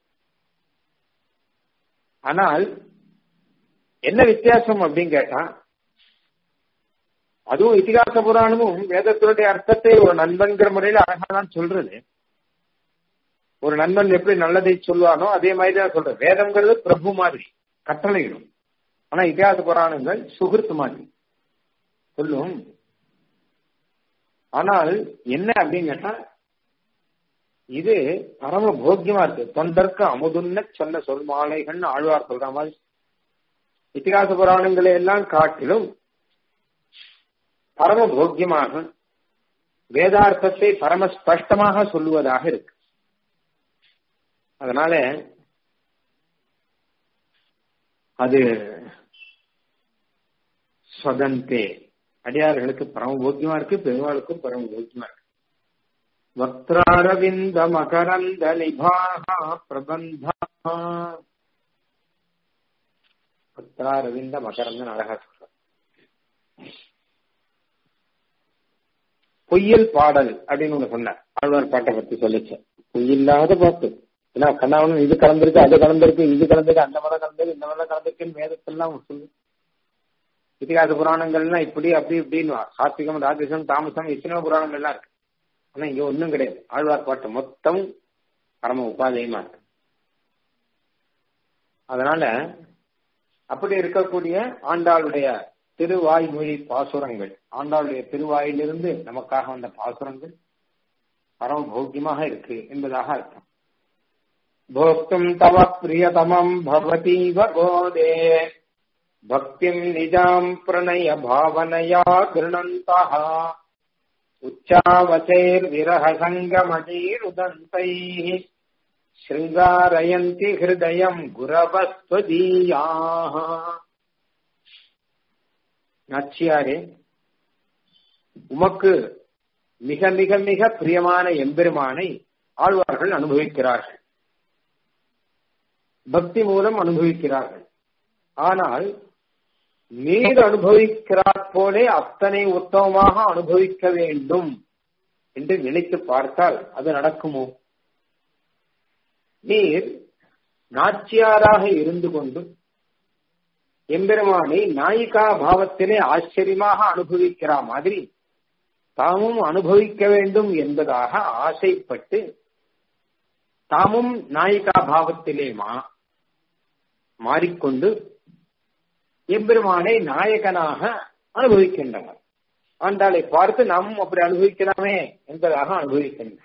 ஆனால் என்ன வித்தியாசம் அப்படின்னு கேட்டா அதுவும் இதிகாச புராணமும் வேதத்தினுடைய அர்த்தத்தை ஒரு நண்பன்கிற முறையில அழகா தான் சொல்றது ஒரு நண்பன் எப்படி நல்லதை சொல்லுவானோ அதே மாதிரி தான் சொல்றேன் வேதம்ங்கிறது பிரபு மாதிரி கட்டளையிடும் ஆனா இதிகாச புராணங்கள் சுகிருத்து மாதிரி சொல்லும் ஆனால் என்ன அப்படின்னு கேட்டா இது பரம போக்கியமா இருக்கு தொண்டருக்கு அமுதுன்ன சொன்ன சொல் மாலைகள்னு ஆழ்வார் சொல்ற மாதிரி இத்திகாச புராணங்களை எல்லாம் காட்டிலும் பரம போக்கியமாக வேதார்த்தத்தை பரம ஸ்பஷ்டமாக சொல்லுவதாக இருக்கு அதனால அது சொதந்தே அடியார்களுக்கு பரம போக்கியமா இருக்கு பெருமாளுக்கும் பரம போக்கியமா இருக்கு வக்ராரவிந்த மகரந்த நிபாகா பிரபந்தா வக்ராரவிந்த மகரந்த அழகா சொல்ற பொய்யல் பாடல் அப்படின்னு ஒண்ணு சொன்னார் ஆழ்வார் பாட்டை பத்தி சொல்லிச்சு பொய்யில்லாத பாட்டு ஏன்னா கண்ணாவனம் இது கலந்திருக்கு அது கலந்திருக்கு இது கலந்திருக்கு அந்த மரம் கலந்திருக்கு இந்த மரம் கலந்திருக்குன்னு வேதத்தெல்லாம் சொல்லு இதிகாச புராணங்கள்லாம் இப்படி அப்படி இப்படின்னு சாத்விகம் ராஜசம் தாமசம் எத்தனையோ புராணங்கள்லாம் இருக்கு ஆனா இங்க ஒண்ணும் கிடையாது ஆழ்வார் பாட்டு மொத்தம் பரம உபாதயமா இருக்கு அதனால அப்படி இருக்கக்கூடிய ஆண்டாளுடைய திருவாய்மொழி பாசுரங்கள் ஆண்டாளுடைய திருவாயிலிருந்து நமக்காக வந்த பாசுரங்கள் பரம போக்கியமாக இருக்கு என்பதாக அர்த்தம் भोक्तुम् तव प्रियतमम् भवतीव गोदे भक्तिम् निजाम् प्रणय भावनया गृणन्तः उच्चावचैर्विरह सङ्गमजीरुदन्तैः शृङ्गारयन्ति हृदयम् गुरवस्त्वदीयाः நாச்சியாரே உமக்கு மிக மிக மிக பிரியமான எம்பெருமானை ஆழ்வார்கள் அனுபவிக்கிறார்கள் பக்தி மூலம் அனுபவிக்கிறார்கள் ஆனால் நீர் அனுபவிக்கிறார் போலே அத்தனை உத்தமமாக அனுபவிக்க வேண்டும் என்று நினைத்து பார்த்தால் அது நடக்குமோ நீர் நாச்சியாராக இருந்து கொண்டு எம்பெருமானை நாயிகா பாவத்திலே ஆச்சரியமாக அனுபவிக்கிற மாதிரி தாமும் அனுபவிக்க வேண்டும் என்பதாக ஆசைப்பட்டு தாமும் நாயிகா பாவத்திலே மா மாறிக்கொண்டு எம்பெருமானை நாயகனாக அனுபவிக்கின்றனர் ஆண்டாளை பார்த்து நாம் அப்படி அனுபவிக்கலாமே என்பதாக அனுபவிக்கின்றனர்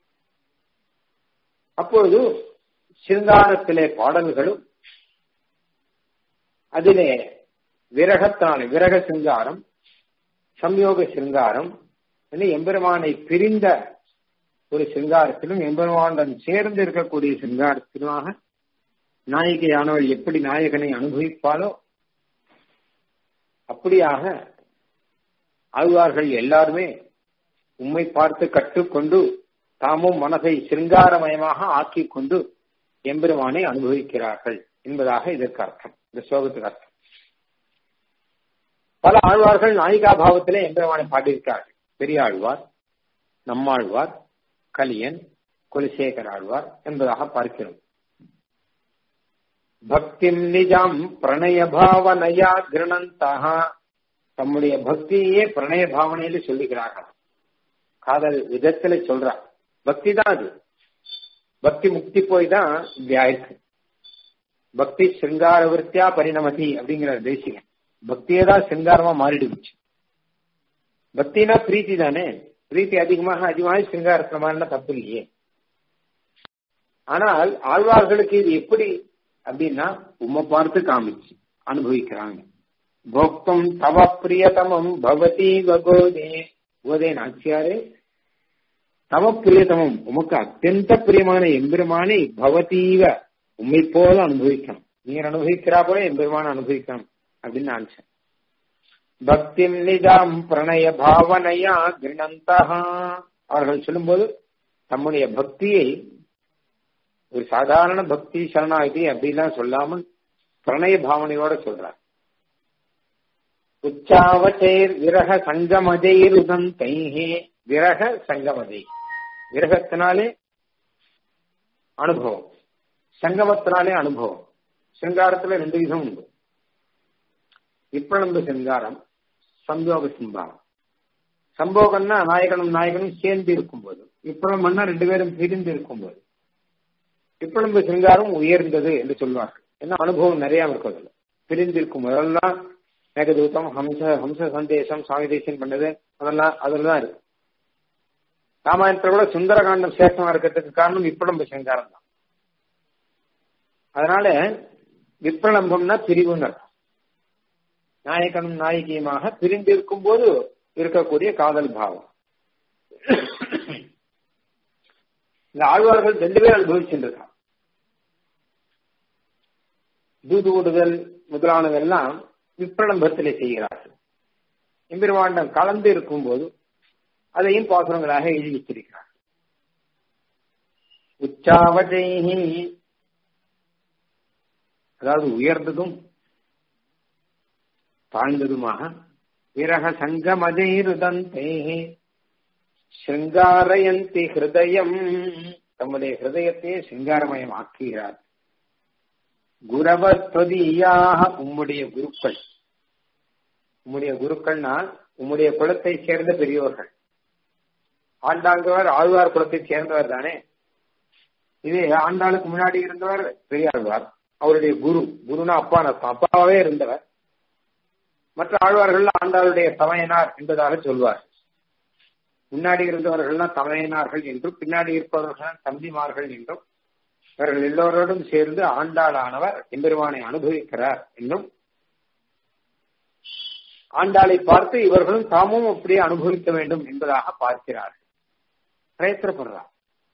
அப்பொழுது சிங்காரத்திலே பாடல்களும் அதிலே விரகத்தான விரக சிங்காரம் சம்யோக சிங்காரம் எம்பெருமானை பிரிந்த ஒரு சிங்காரத்திலும் எம்பெருமானுடன் சேர்ந்து இருக்கக்கூடிய சிங்காரத்திலுமாக நாயகியானவள் எப்படி நாயகனை அனுபவிப்பாளோ அப்படியாக ஆழ்வார்கள் எல்லாருமே உம்மை பார்த்து கற்றுக்கொண்டு தாமும் மனதை சிருங்காரமயமாக ஆக்கிக் கொண்டு எம்பெருமானை அனுபவிக்கிறார்கள் என்பதாக இதற்கு அர்த்தம் இந்த ஸ்லோகத்துக்கு அர்த்தம் பல ஆழ்வார்கள் நாயிகா பாவத்திலே எம்பெருமானை பாடியிருக்கிறார்கள் பெரிய ஆழ்வார் நம்மாழ்வார் கலியன் குலசேகர் ஆழ்வார் என்பதாக பார்க்கிறோம் பக்திம் நிஜம் பிரணய பாவனையா கிரணந்தா தம்முடைய பக்தியே பிரணய பாவனையில சொல்லுகிறார்கள் காதல் விதத்துல சொல்றா பக்தி தான் அது பக்தி முக்தி போய் தான் இப்படி ஆயிருக்கு பக்தி சிங்கார விற்த்தியா பரிணமதி அப்படிங்கிற தேசியம் பக்தியே தான் சிங்காரமா மாறிடுச்சு பக்தினா பிரீத்தி தானே பிரீத்தி அதிகமாக அதிகமாக சிங்காரத்துல மாறினா தப்பு இல்லையே ஆனால் ஆழ்வார்களுக்கு இது எப்படி அப்படின்னா உம்மை பார்த்து காமிச்சு அனுபவிக்கிறாங்க போக்தம் தவ பிரியதமம் பவதி கோதே கோதே நாச்சியாரே தவ பிரியதமம் உமக்கு அத்தியந்த பிரியமான எம்பெருமானை பவதீவ உண்மை போல அனுபவிக்கணும் நீங்க அனுபவிக்கிறா போல எம்பெருமான அனுபவிக்கணும் அப்படின்னு நினைச்சேன் பக்தி நிஜாம் பிரணய பாவனையா கிரணந்தா அவர்கள் சொல்லும்போது தம்முடைய பக்தியை ஒரு சாதாரண பக்தி சரணாகதி அப்படிலாம் சொல்லாமல் பிரணய பாவனையோட சொல்றார் உச்சாவச்சேர் விரக சங்கமதைர் உதந்தைஹே விரக சங்கமதை விரகத்தினாலே அனுபவம் சங்கமத்தினாலே அனுபவம் சிங்காரத்துல ரெண்டு விதம் உண்டு விப்ரணம்ப சிங்காரம் சம்போக சிம்பாரம் சம்போகம்னா நாயகனும் நாயகனும் சேர்ந்து இருக்கும்போது விப்ரணம்னா ரெண்டு பேரும் பிரிந்து இருக்கும்போது விப்ரணம்ப சிங்காரம் உயர்ந்தது என்று சொல்வார்கள் ஏன்னா அனுபவம் நிறைய இருக்கும் அதுல பிரிந்திருக்கும் அதெல்லாம் மேகதூத்தம் ஹம்ச ஹம்ச சந்தேசம் சுவாமி தேசம் பண்ணது அதெல்லாம் அதுலதான் இருக்கு ராமாயணத்துல கூட சுந்தரகாண்டம் சேஷமா இருக்கிறதுக்கு காரணம் விப்ரணம்ப சிங்காரம் தான் அதனால விப்ரணம்பம்னா பிரிவுன்னு அர்த்தம் நாயகனும் நாயகியுமாக பிரிந்திருக்கும் போது இருக்கக்கூடிய காதல் பாவம் இந்த ஆழ்வார்கள் ரெண்டு பேர் அனுபவிச்சுருக்காங்க தூது ஓடுதல் முதலானதெல்லாம் விப்ரணம்பத்திலே செய்கிறார்கள் எம்பெருமாண்டம் கலந்து இருக்கும் போது அதையும் பாசுரங்களாக எழுதி வச்சிருக்கிறார் உச்சாவஜைஹி அதாவது உயர்ந்ததும் தாழ்ந்ததுமாக விரக சங்கமதைருதந்தே சிங்காரயந்தி ஹிருதயம் தம்முடைய ஹிருதயத்தையே சிங்காரமயம் ஆக்குகிறார் குரவத்வதீயாக உம்முடைய குருக்கள் உம்முடைய குருக்கள்னா உம்முடைய குலத்தை சேர்ந்த பெரியவர்கள் ஆண்டாங்கவர் ஆழ்வார் குலத்தை சேர்ந்தவர் தானே இது ஆண்டாளுக்கு முன்னாடி இருந்தவர் பெரியாழ்வார் அவருடைய குரு குருனா அப்பா அப்பாவே இருந்தவர் மற்ற ஆழ்வார்கள் ஆண்டாளுடைய தமையனார் என்பதாக சொல்வார் முன்னாடி இருந்தவர்கள்லாம் தமையனார்கள் என்றும் பின்னாடி இருப்பவர்கள் தம்பிமார்கள் என்றும் இவர்கள் எல்லோரோடும் சேர்ந்து ஆண்டாளானவர் எம்பெருமானை அனுபவிக்கிறார் என்றும் ஆண்டாளை பார்த்து இவர்களும் தாமும் அப்படியே அனுபவிக்க வேண்டும் என்பதாக பார்க்கிறார்கள் பிரயத்தனப்படுறார்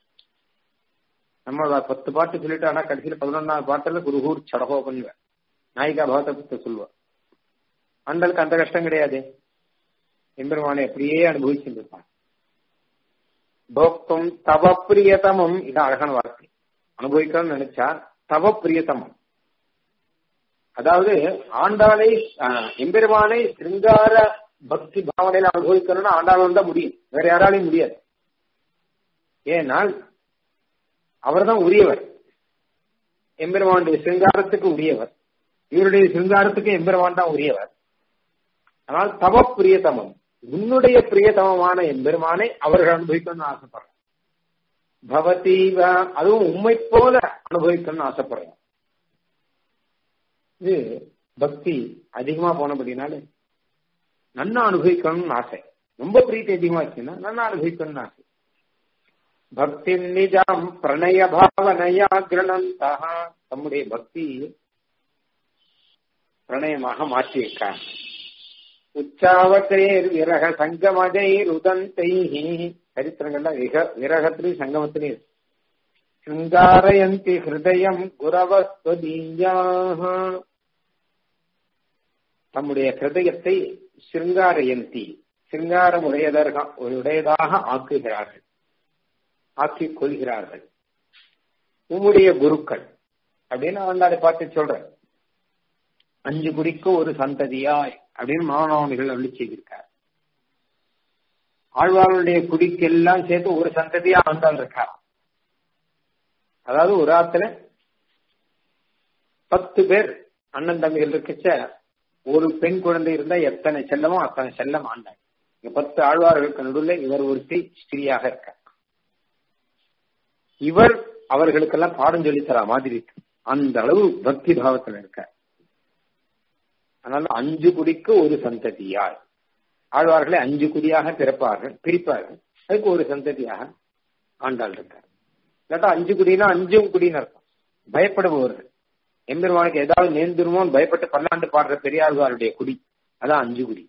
நம்ம பத்து பாட்டு சொல்லிட்டு ஆனா கடைசியில் பதினொன்னாவது பாட்டுல குருகூர் சடகோபன் நாயிகா பகவத்தை பத்தி சொல்லுவார் ஆண்டாளுக்கு அந்த கஷ்டம் கிடையாது எம்பெருமானை அப்படியே அனுபவிச்சுட்டு இருப்பான் போக்தும் தவ பிரியதமம் இது அழகான வார்த்தை அனுபவிக்கணும்னு நினைச்சா தவ பிரியதமம் அதாவது ஆண்டாளை எம்பெருமானை சிருங்கார பக்தி பாவனையில அனுபவிக்கணும்னா ஆண்டாள் தான் முடியும் வேற யாராலையும் முடியாது ஏனால் அவர்தான் உரியவர் எம்பெருமானுடைய சிருங்காரத்துக்கு உரியவர் இவருடைய சிருங்காரத்துக்கு எம்பெருமான் தான் உரியவர் ஆனால் தவ பிரியதமம் உன்னுடைய பிரியதமமான எம்பெருமானை அவர்கள் அனுபவிக்கணும்னு ஆசைப்படுறாங்க பவதீவ அதுவும் உண்மை போல அனுபவிக்கணும்னு ஆசைப்படுறாங்க இது பக்தி அதிகமா போனபடினால நன்னா அனுபவிக்கணும்னு ஆசை ரொம்ப பிரீத்தி அதிகமா இருக்குன்னா நன்னா அனுபவிக்கணும்னு ஆசை பக்தி நிஜாம் பிரணய பாவனையா கிரணந்தா தம்முடைய பக்தி பிரணயமாக மாற்றி வைக்காங்க உச்சாவத்தேர் விரக சங்கமதைர் உதந்தை சரித்திரங்கள்லாம் விக விரகத்திலையும் சங்கமத்திலையும் சிங்காரயந்தி ஹிருதயம் குரவஸ்வதீயாக தம்முடைய ஹிருதயத்தை சிருங்காரயந்தி சிருங்காரமுடையதாக உடையதாக ஆக்குகிறார்கள் ஆக்கிக் கொள்கிறார்கள் உம்முடைய குருக்கள் அப்படின்னு ஆண்டாளை பார்த்து சொல்றேன் அஞ்சு குடிக்கு ஒரு சந்ததியாய் அப்படின்னு மாணவர்கள் அள்ளி செய்திருக்கார் ஆழ்வார்களுடைய குடிக்கெல்லாம் சேர்த்து ஒரு சந்ததியா ஆண்டாள் இருக்கார் அதாவது ஒரு ஆத்துல பத்து பேர் அண்ணன் தம்பிகள் இருக்கச்ச ஒரு பெண் குழந்தை இருந்தா எத்தனை செல்லமோ அத்தனை செல்லம் ஆண்டாள் இங்க பத்து ஆழ்வார்களுக்கு நடுவில் இவர் ஒருத்தி ஸ்திரியாக இருக்கார் இவர் அவர்களுக்கெல்லாம் பாடம் சொல்லித்தர மாதிரி இருக்கு அந்த அளவு பக்தி பாவத்தில் இருக்கார் அதனால அஞ்சு குடிக்கு ஒரு சந்ததியார் ஆழ்வார்களை அஞ்சு குடியாக பிறப்பார்கள் பிரிப்பார்கள் அதுக்கு ஒரு சந்ததியாக ஆண்டாள் இருக்கார் இல்லாட்டா அஞ்சு குடினா அஞ்சும் குடின்னு அர்த்தம் பயப்படுபவர்கள் எம்பெருமானுக்கு ஏதாவது நேர்ந்துருமோன்னு பயப்பட்டு பல்லாண்டு பாடுற பெரியாழ்வாருடைய குடி அதான் அஞ்சு குடி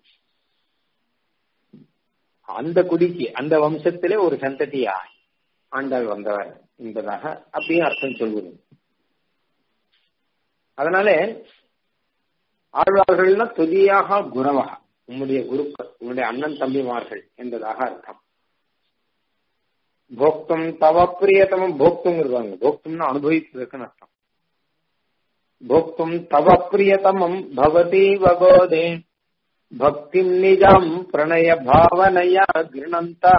அந்த குடிக்கு அந்த வம்சத்திலே ஒரு சந்ததியா ஆண்டாள் வந்தவர் என்பதாக அப்படியே அர்த்தம் சொல்வது அதனால ஆழ்வார்கள்னா துதியாக குரவக உம்முடைய குருக்கள் உன்னுடைய அண்ணன் தம்பிமார்கள் என்பதாக அர்த்தம் போக்தும் தவ பிரியத்தமம் போக்தும் இருக்காங்க போக்தும்னு அனுபவிப்பதற்குன்னு அர்த்தம் போக்தும் தவ பிரியதமம் பவதி வகோதே பக்தி நிஜம் பிரணய பாவனையா கிருணந்தா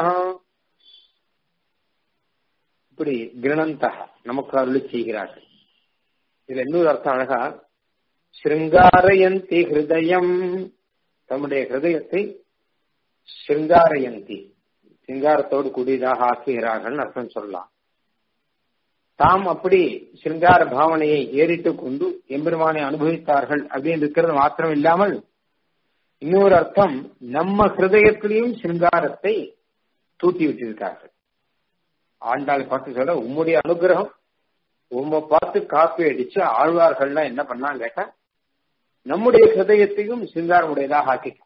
இப்படி கிருணந்தா நமக்கு அருளி செய்கிறார்கள் இதுல இன்னொரு அர்த்தம் அழகா சிருங்காரயந்தி ஹிருதயம் தம்முடைய ஹிருதயத்தை சிருங்காரயந்தி சிங்காரத்தோடு கூடியதாக ஆக்குகிறார்கள் அர்த்தம் சொல்லலாம் தாம் அப்படி சிருங்கார பாவனையை ஏறிட்டு கொண்டு எம்பெருமானை அனுபவித்தார்கள் அப்படின்னு இருக்கிறது மாத்திரம் இல்லாமல் இன்னொரு அர்த்தம் நம்ம ஹிருதயத்திலையும் சிருங்காரத்தை தூட்டி விட்டிருக்கார்கள் ஆண்டாள் பார்த்து சொல்ல உம்முடைய அனுகிரகம் உம்மை பார்த்து காப்பி அடிச்சு ஆழ்வார்கள்லாம் என்ன பண்ணாங்க கேட்டா நம்முடைய ஹிருதயத்தையும் சிங்காரமுடையதாக ஆக்கிட்டோம்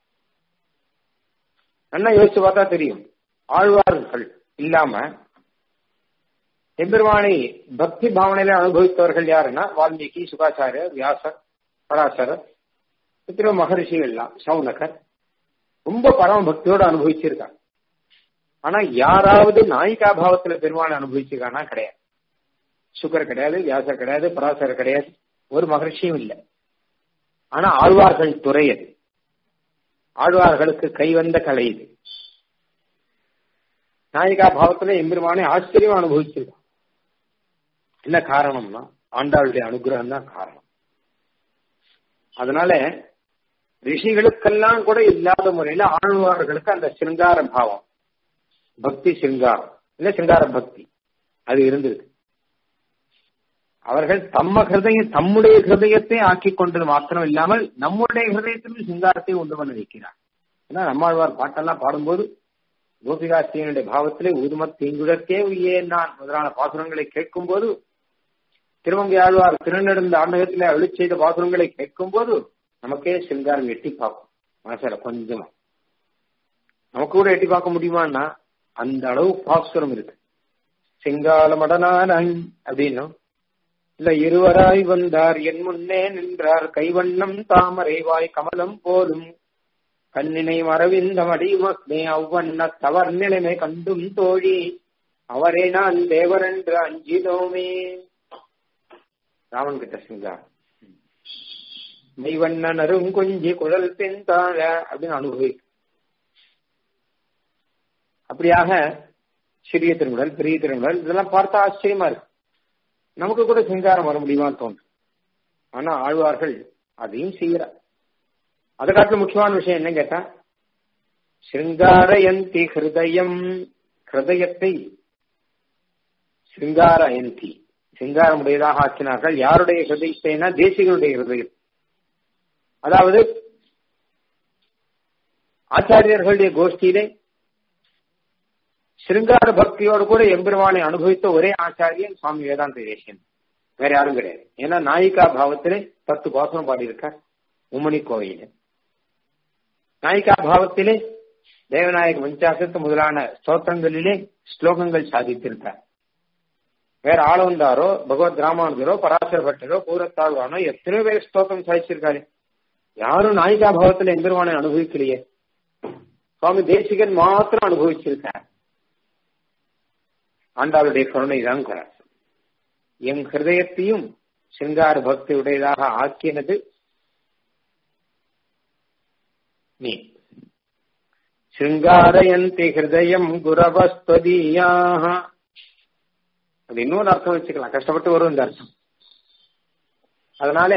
நல்லா யோசிச்சு பார்த்தா தெரியும் ஆழ்வார்கள் இல்லாம எம்பெருமானை பக்தி பாவனையில அனுபவித்தவர்கள் யாருன்னா வால்மீகி சுகாச்சாரியர் வியாசர் பராசரர் எத்தனையோ மகரிஷிகள்லாம் சவுனகர் ரொம்ப பரம பக்தியோட அனுபவிச்சிருக்காங்க ஆனா யாராவது நாயிகா பாவத்துல பெருமானை அனுபவிச்சிருக்கானா கிடையாது சுக்கர் கிடையாது வியாசர் கிடையாது பராசர் கிடையாது ஒரு மகர்ஷியும் இல்லை ஆனா ஆழ்வார்கள் துறை அது ஆழ்வார்களுக்கு கைவந்த கலை இது நாயிகா பாவத்துல எம்பெருமானை ஆச்சரியமா அனுபவிச்சிருக்கான் என்ன காரணம்னா ஆண்டாளுடைய அனுகிரகம் தான் காரணம் அதனால ரிஷிகளுக்கெல்லாம் கூட இல்லாத முறையில ஆழ்வார்களுக்கு அந்த சிருங்கார பாவம் பக்தி சிருங்காரம் இல்ல சிருங்கார பக்தி அது இருந்திருக்கு அவர்கள் தம்ம ஹிருதயம் தம்முடைய ஹிருதயத்தை ஆக்கி கொண்டது மாத்திரம் இல்லாமல் நம்முடைய ஹிருதயத்திலும் சிங்காரத்தை உண்டு பண்ண வைக்கிறார் ஏன்னா நம்மாழ்வார் பாட்டெல்லாம் பாடும்போது கோபிகாஸ்தியனுடைய பாவத்திலே ஊதுமத் தீங்குழற்கே உயே நான் முதலான பாசுரங்களை கேட்கும் போது திருவங்கை ஆழ்வார் திருநெடுந்த ஆண்டகத்திலே அழி செய்த பாசுரங்களை கேட்கும் போது நமக்கே சிங்காரம் எட்டி பார்க்கும் மனசுல கொஞ்சமா நமக்கு கூட எட்டி பார்க்க முடியுமான்னா அந்த அளவு பாசுரம் இருக்கு செங்கால மடனான அப்படின்னும் இல்ல இருவராய் வந்தார் என் முன்னே நின்றார் கைவண்ணம் தாமரை வாய் கமலம் போலும் கண்ணினை மரவிந்த மடிமக்னே அவ்வண்ண தவர் நிலைமை கண்டும் தோழி அவரே நான் தேவரென்று அஞ்சினோமே ராமன் கிட்ட சிங்கா மெய்வண்ண நருங்குஞ்சி குழல் பெண் தாழ அப்படின்னு அனுபவி அப்படியாக சிறிய திருமுடல் பெரிய திருமுடல் இதெல்லாம் பார்த்தா ஆச்சரியமா இருக்கு நமக்கு கூட சிங்காரம் வர முடியுமான்னு தோன்றும் ஆனா ஆழ்வார்கள் அதையும் செய்கிறார் அதை காட்டில முக்கியமான விஷயம் என்ன கேட்டா சிருங்காரயந்தி ஹிருதயம் ஹிருதயத்தை சிங்காரயந்தி சிங்காரமுடையதாக ஆக்கினார்கள் யாருடைய ஹிருதயத்தைனா தேசிகளுடைய ஹிருதயம் அதாவது ஆச்சாரியர்களுடைய கோஷ்டியிலே சிருங்கார பக்தியோடு கூட எம்பெருமானை அனுபவித்த ஒரே ஆச்சாரியன் சுவாமி வேதாந்த தேசியன் வேற யாரும் கிடையாது ஏன்னா நாயிகா பாவத்திலே பத்து பாசனம் பாடியிருக்கார் உம்மணி கோவையில நாயிகா பாவத்திலே தேவநாயக பஞ்சாசத்து முதலான ஸ்தோத்திரங்களிலே ஸ்லோகங்கள் சாதித்திருக்கார் வேற ஆளவந்தாரோ பகவத் ராமானுஜரோ பராசர பட்டரோ பூரத்தாழ்வானோ எத்தனையோ பேர் ஸ்தோத்திரம் சாதிச்சிருக்காரு யாரும் நாயிகா பாவத்துல எம்பெருமானை அனுபவிக்கலையே சுவாமி தேசிகன் மாத்திரம் அனுபவிச்சிருக்கார் ஆண்டாளுடைய கருணை தான் குறை என் ஹிருதயத்தையும் சிங்கார பக்தி உடையதாக ஆக்கினது நீ சிங்காரயந்தி ஹிருதயம் குரவஸ்தீயாக அது இன்னொரு அர்த்தம் வச்சுக்கலாம் கஷ்டப்பட்டு வரும் இந்த அர்த்தம் அதனால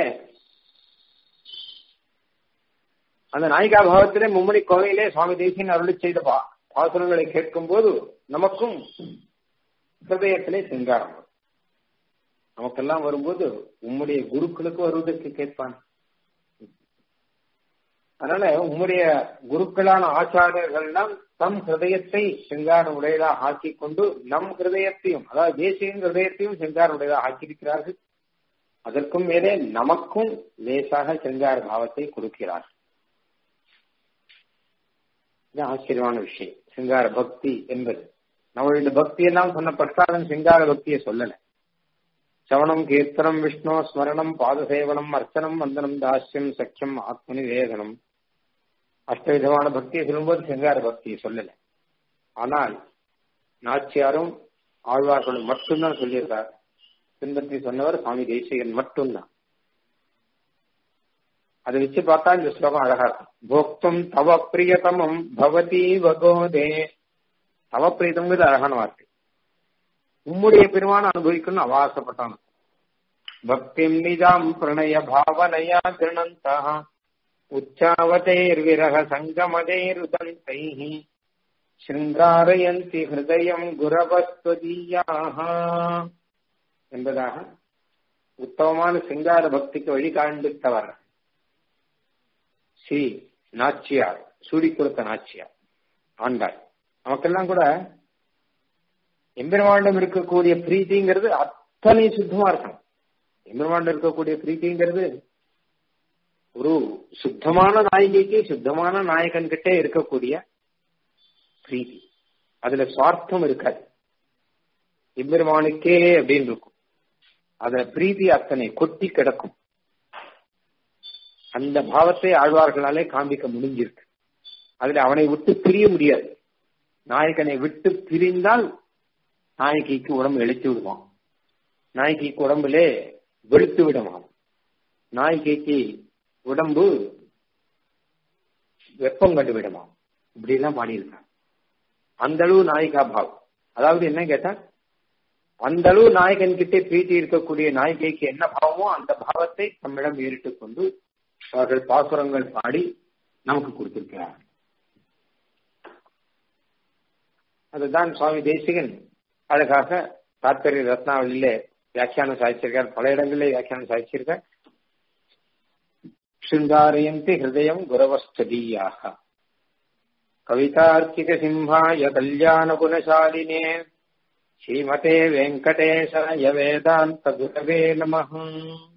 அந்த நாயிகா பாவத்திலே மும்மணி கோவையிலே சுவாமி தேசியன் அருளி செய்த பா பாசுரங்களை கேட்கும் போது நமக்கும் ஹிருதயத்திலே சிங்காரம் வரும் நமக்கெல்லாம் வரும்போது உம்முடைய குருக்களுக்கு வருவதற்கு கேட்பான் அதனால உம்முடைய குருக்களான ஆச்சாரியர்கள்லாம் தம் ஹிருதயத்தை சிங்கார உடையதாக ஆக்கி கொண்டு நம் ஹிருதயத்தையும் அதாவது தேசியின் ஹிருதயத்தையும் சிங்கார உடையதாக ஆக்கியிருக்கிறார்கள் அதற்கும் மேலே நமக்கும் லேசாக சிங்கார பாவத்தை கொடுக்கிறார் இது ஆச்சரியமான விஷயம் சிங்கார பக்தி என்பது நம்மளுடைய பக்தி எல்லாம் சொன்ன பிரசாதம் சிங்கார பக்தியை சொல்லல சவணம் கீர்த்தனம் விஷ்ணு ஸ்மரணம் பாதசேவனம் அர்ச்சனம் வந்தனம் தாஸ்யம் சக்கியம் ஆத்மனி வேதனம் அஷ்டவிதமான பக்தியை சொல்லும்போது சிங்கார பக்தியை சொல்லல ஆனால் நாச்சியாரும் ஆழ்வார்களும் மட்டும்தான் சொல்லியிருக்கார் பின்பற்றி சொன்னவர் சுவாமி தேசிகன் மட்டும்தான் அதை வச்சு பார்த்தா இந்த ஸ்லோகம் அழகா இருக்கும் போக்தும் தவ பிரியதமம் பவதி வகோதே தவ பிரியதம்ங்கிறது அழகான வார்த்தை உம்முடைய பெருமான அனுபவிக்கணும்னு அவ ஆசைப்பட்டான் பக்திம் நிஜாம் பிரணய பாவனையா கிருணந்தா உச்சாவதேர்விரக சங்கமதேருதந்தை சிங்காரயந்தி ஹிருதயம் குரவஸ்வதீயாக என்பதாக உத்தமமான சிங்கார பக்திக்கு வழி காண்பித்தவர் ஸ்ரீ நாச்சியார் சூடி கொடுத்த நாச்சியார் ஆண்டாள் நமக்கெல்லாம் கூட எம்பெருமாண்டம் இருக்கக்கூடிய பிரீத்திங்கிறது அத்தனை சுத்தமா இருக்கணும் எம்பெருமாண்டம் இருக்கக்கூடிய பிரீத்திங்கிறது ஒரு சுத்தமான நாயகிக்கு சுத்தமான நாயகன் கிட்டே இருக்கக்கூடிய பிரீத்தி அதுல சுவார்த்தம் இருக்காது எம்பெருமானுக்கே அப்படின்னு இருக்கும் அதுல பிரீத்தி அத்தனை கொட்டி கிடக்கும் அந்த பாவத்தை ஆழ்வார்களாலே காண்பிக்க முடிஞ்சிருக்கு அதுல அவனை விட்டு பிரிய முடியாது நாயகனை விட்டு பிரிந்தால் நாயகிக்கு உடம்பு எழுத்து விடுவான் நாயகிக்கு உடம்புலே வெளுத்து விடுவான் நாயகிக்கு உடம்பு வெப்பம் கண்டு விடுவான் இப்படி எல்லாம் பாடியிருக்கான் அந்த அளவு நாயிகா பாவம் அதாவது என்ன கேட்டா அந்த அளவு நாயகன் கிட்டே பிரீத்தி இருக்கக்கூடிய நாயகிக்கு என்ன பாவமோ அந்த பாவத்தை நம்மிடம் ஏறிட்டு கொண்டு அவர்கள் பாசுரங்கள் பாடி நமக்கு கொடுத்திருக்கிறார் அதுதான் சுவாமி தேசிகன் அழகாக தாத்பரிய ரத்னாவளியிலே வியாக்கியானம் சாதிச்சிருக்கார் பல இடங்களிலே வியாக்கியானம் சாதிச்சிருக்கார் சிங்காரயந்தி ஹிருதயம் குரவஸ்ததீயாக கவிதார்க்கிக சிம்ஹாய கல்யாண குணசாலினே ஸ்ரீமதே வெங்கடேசாய வேதாந்த குரவே நமஹ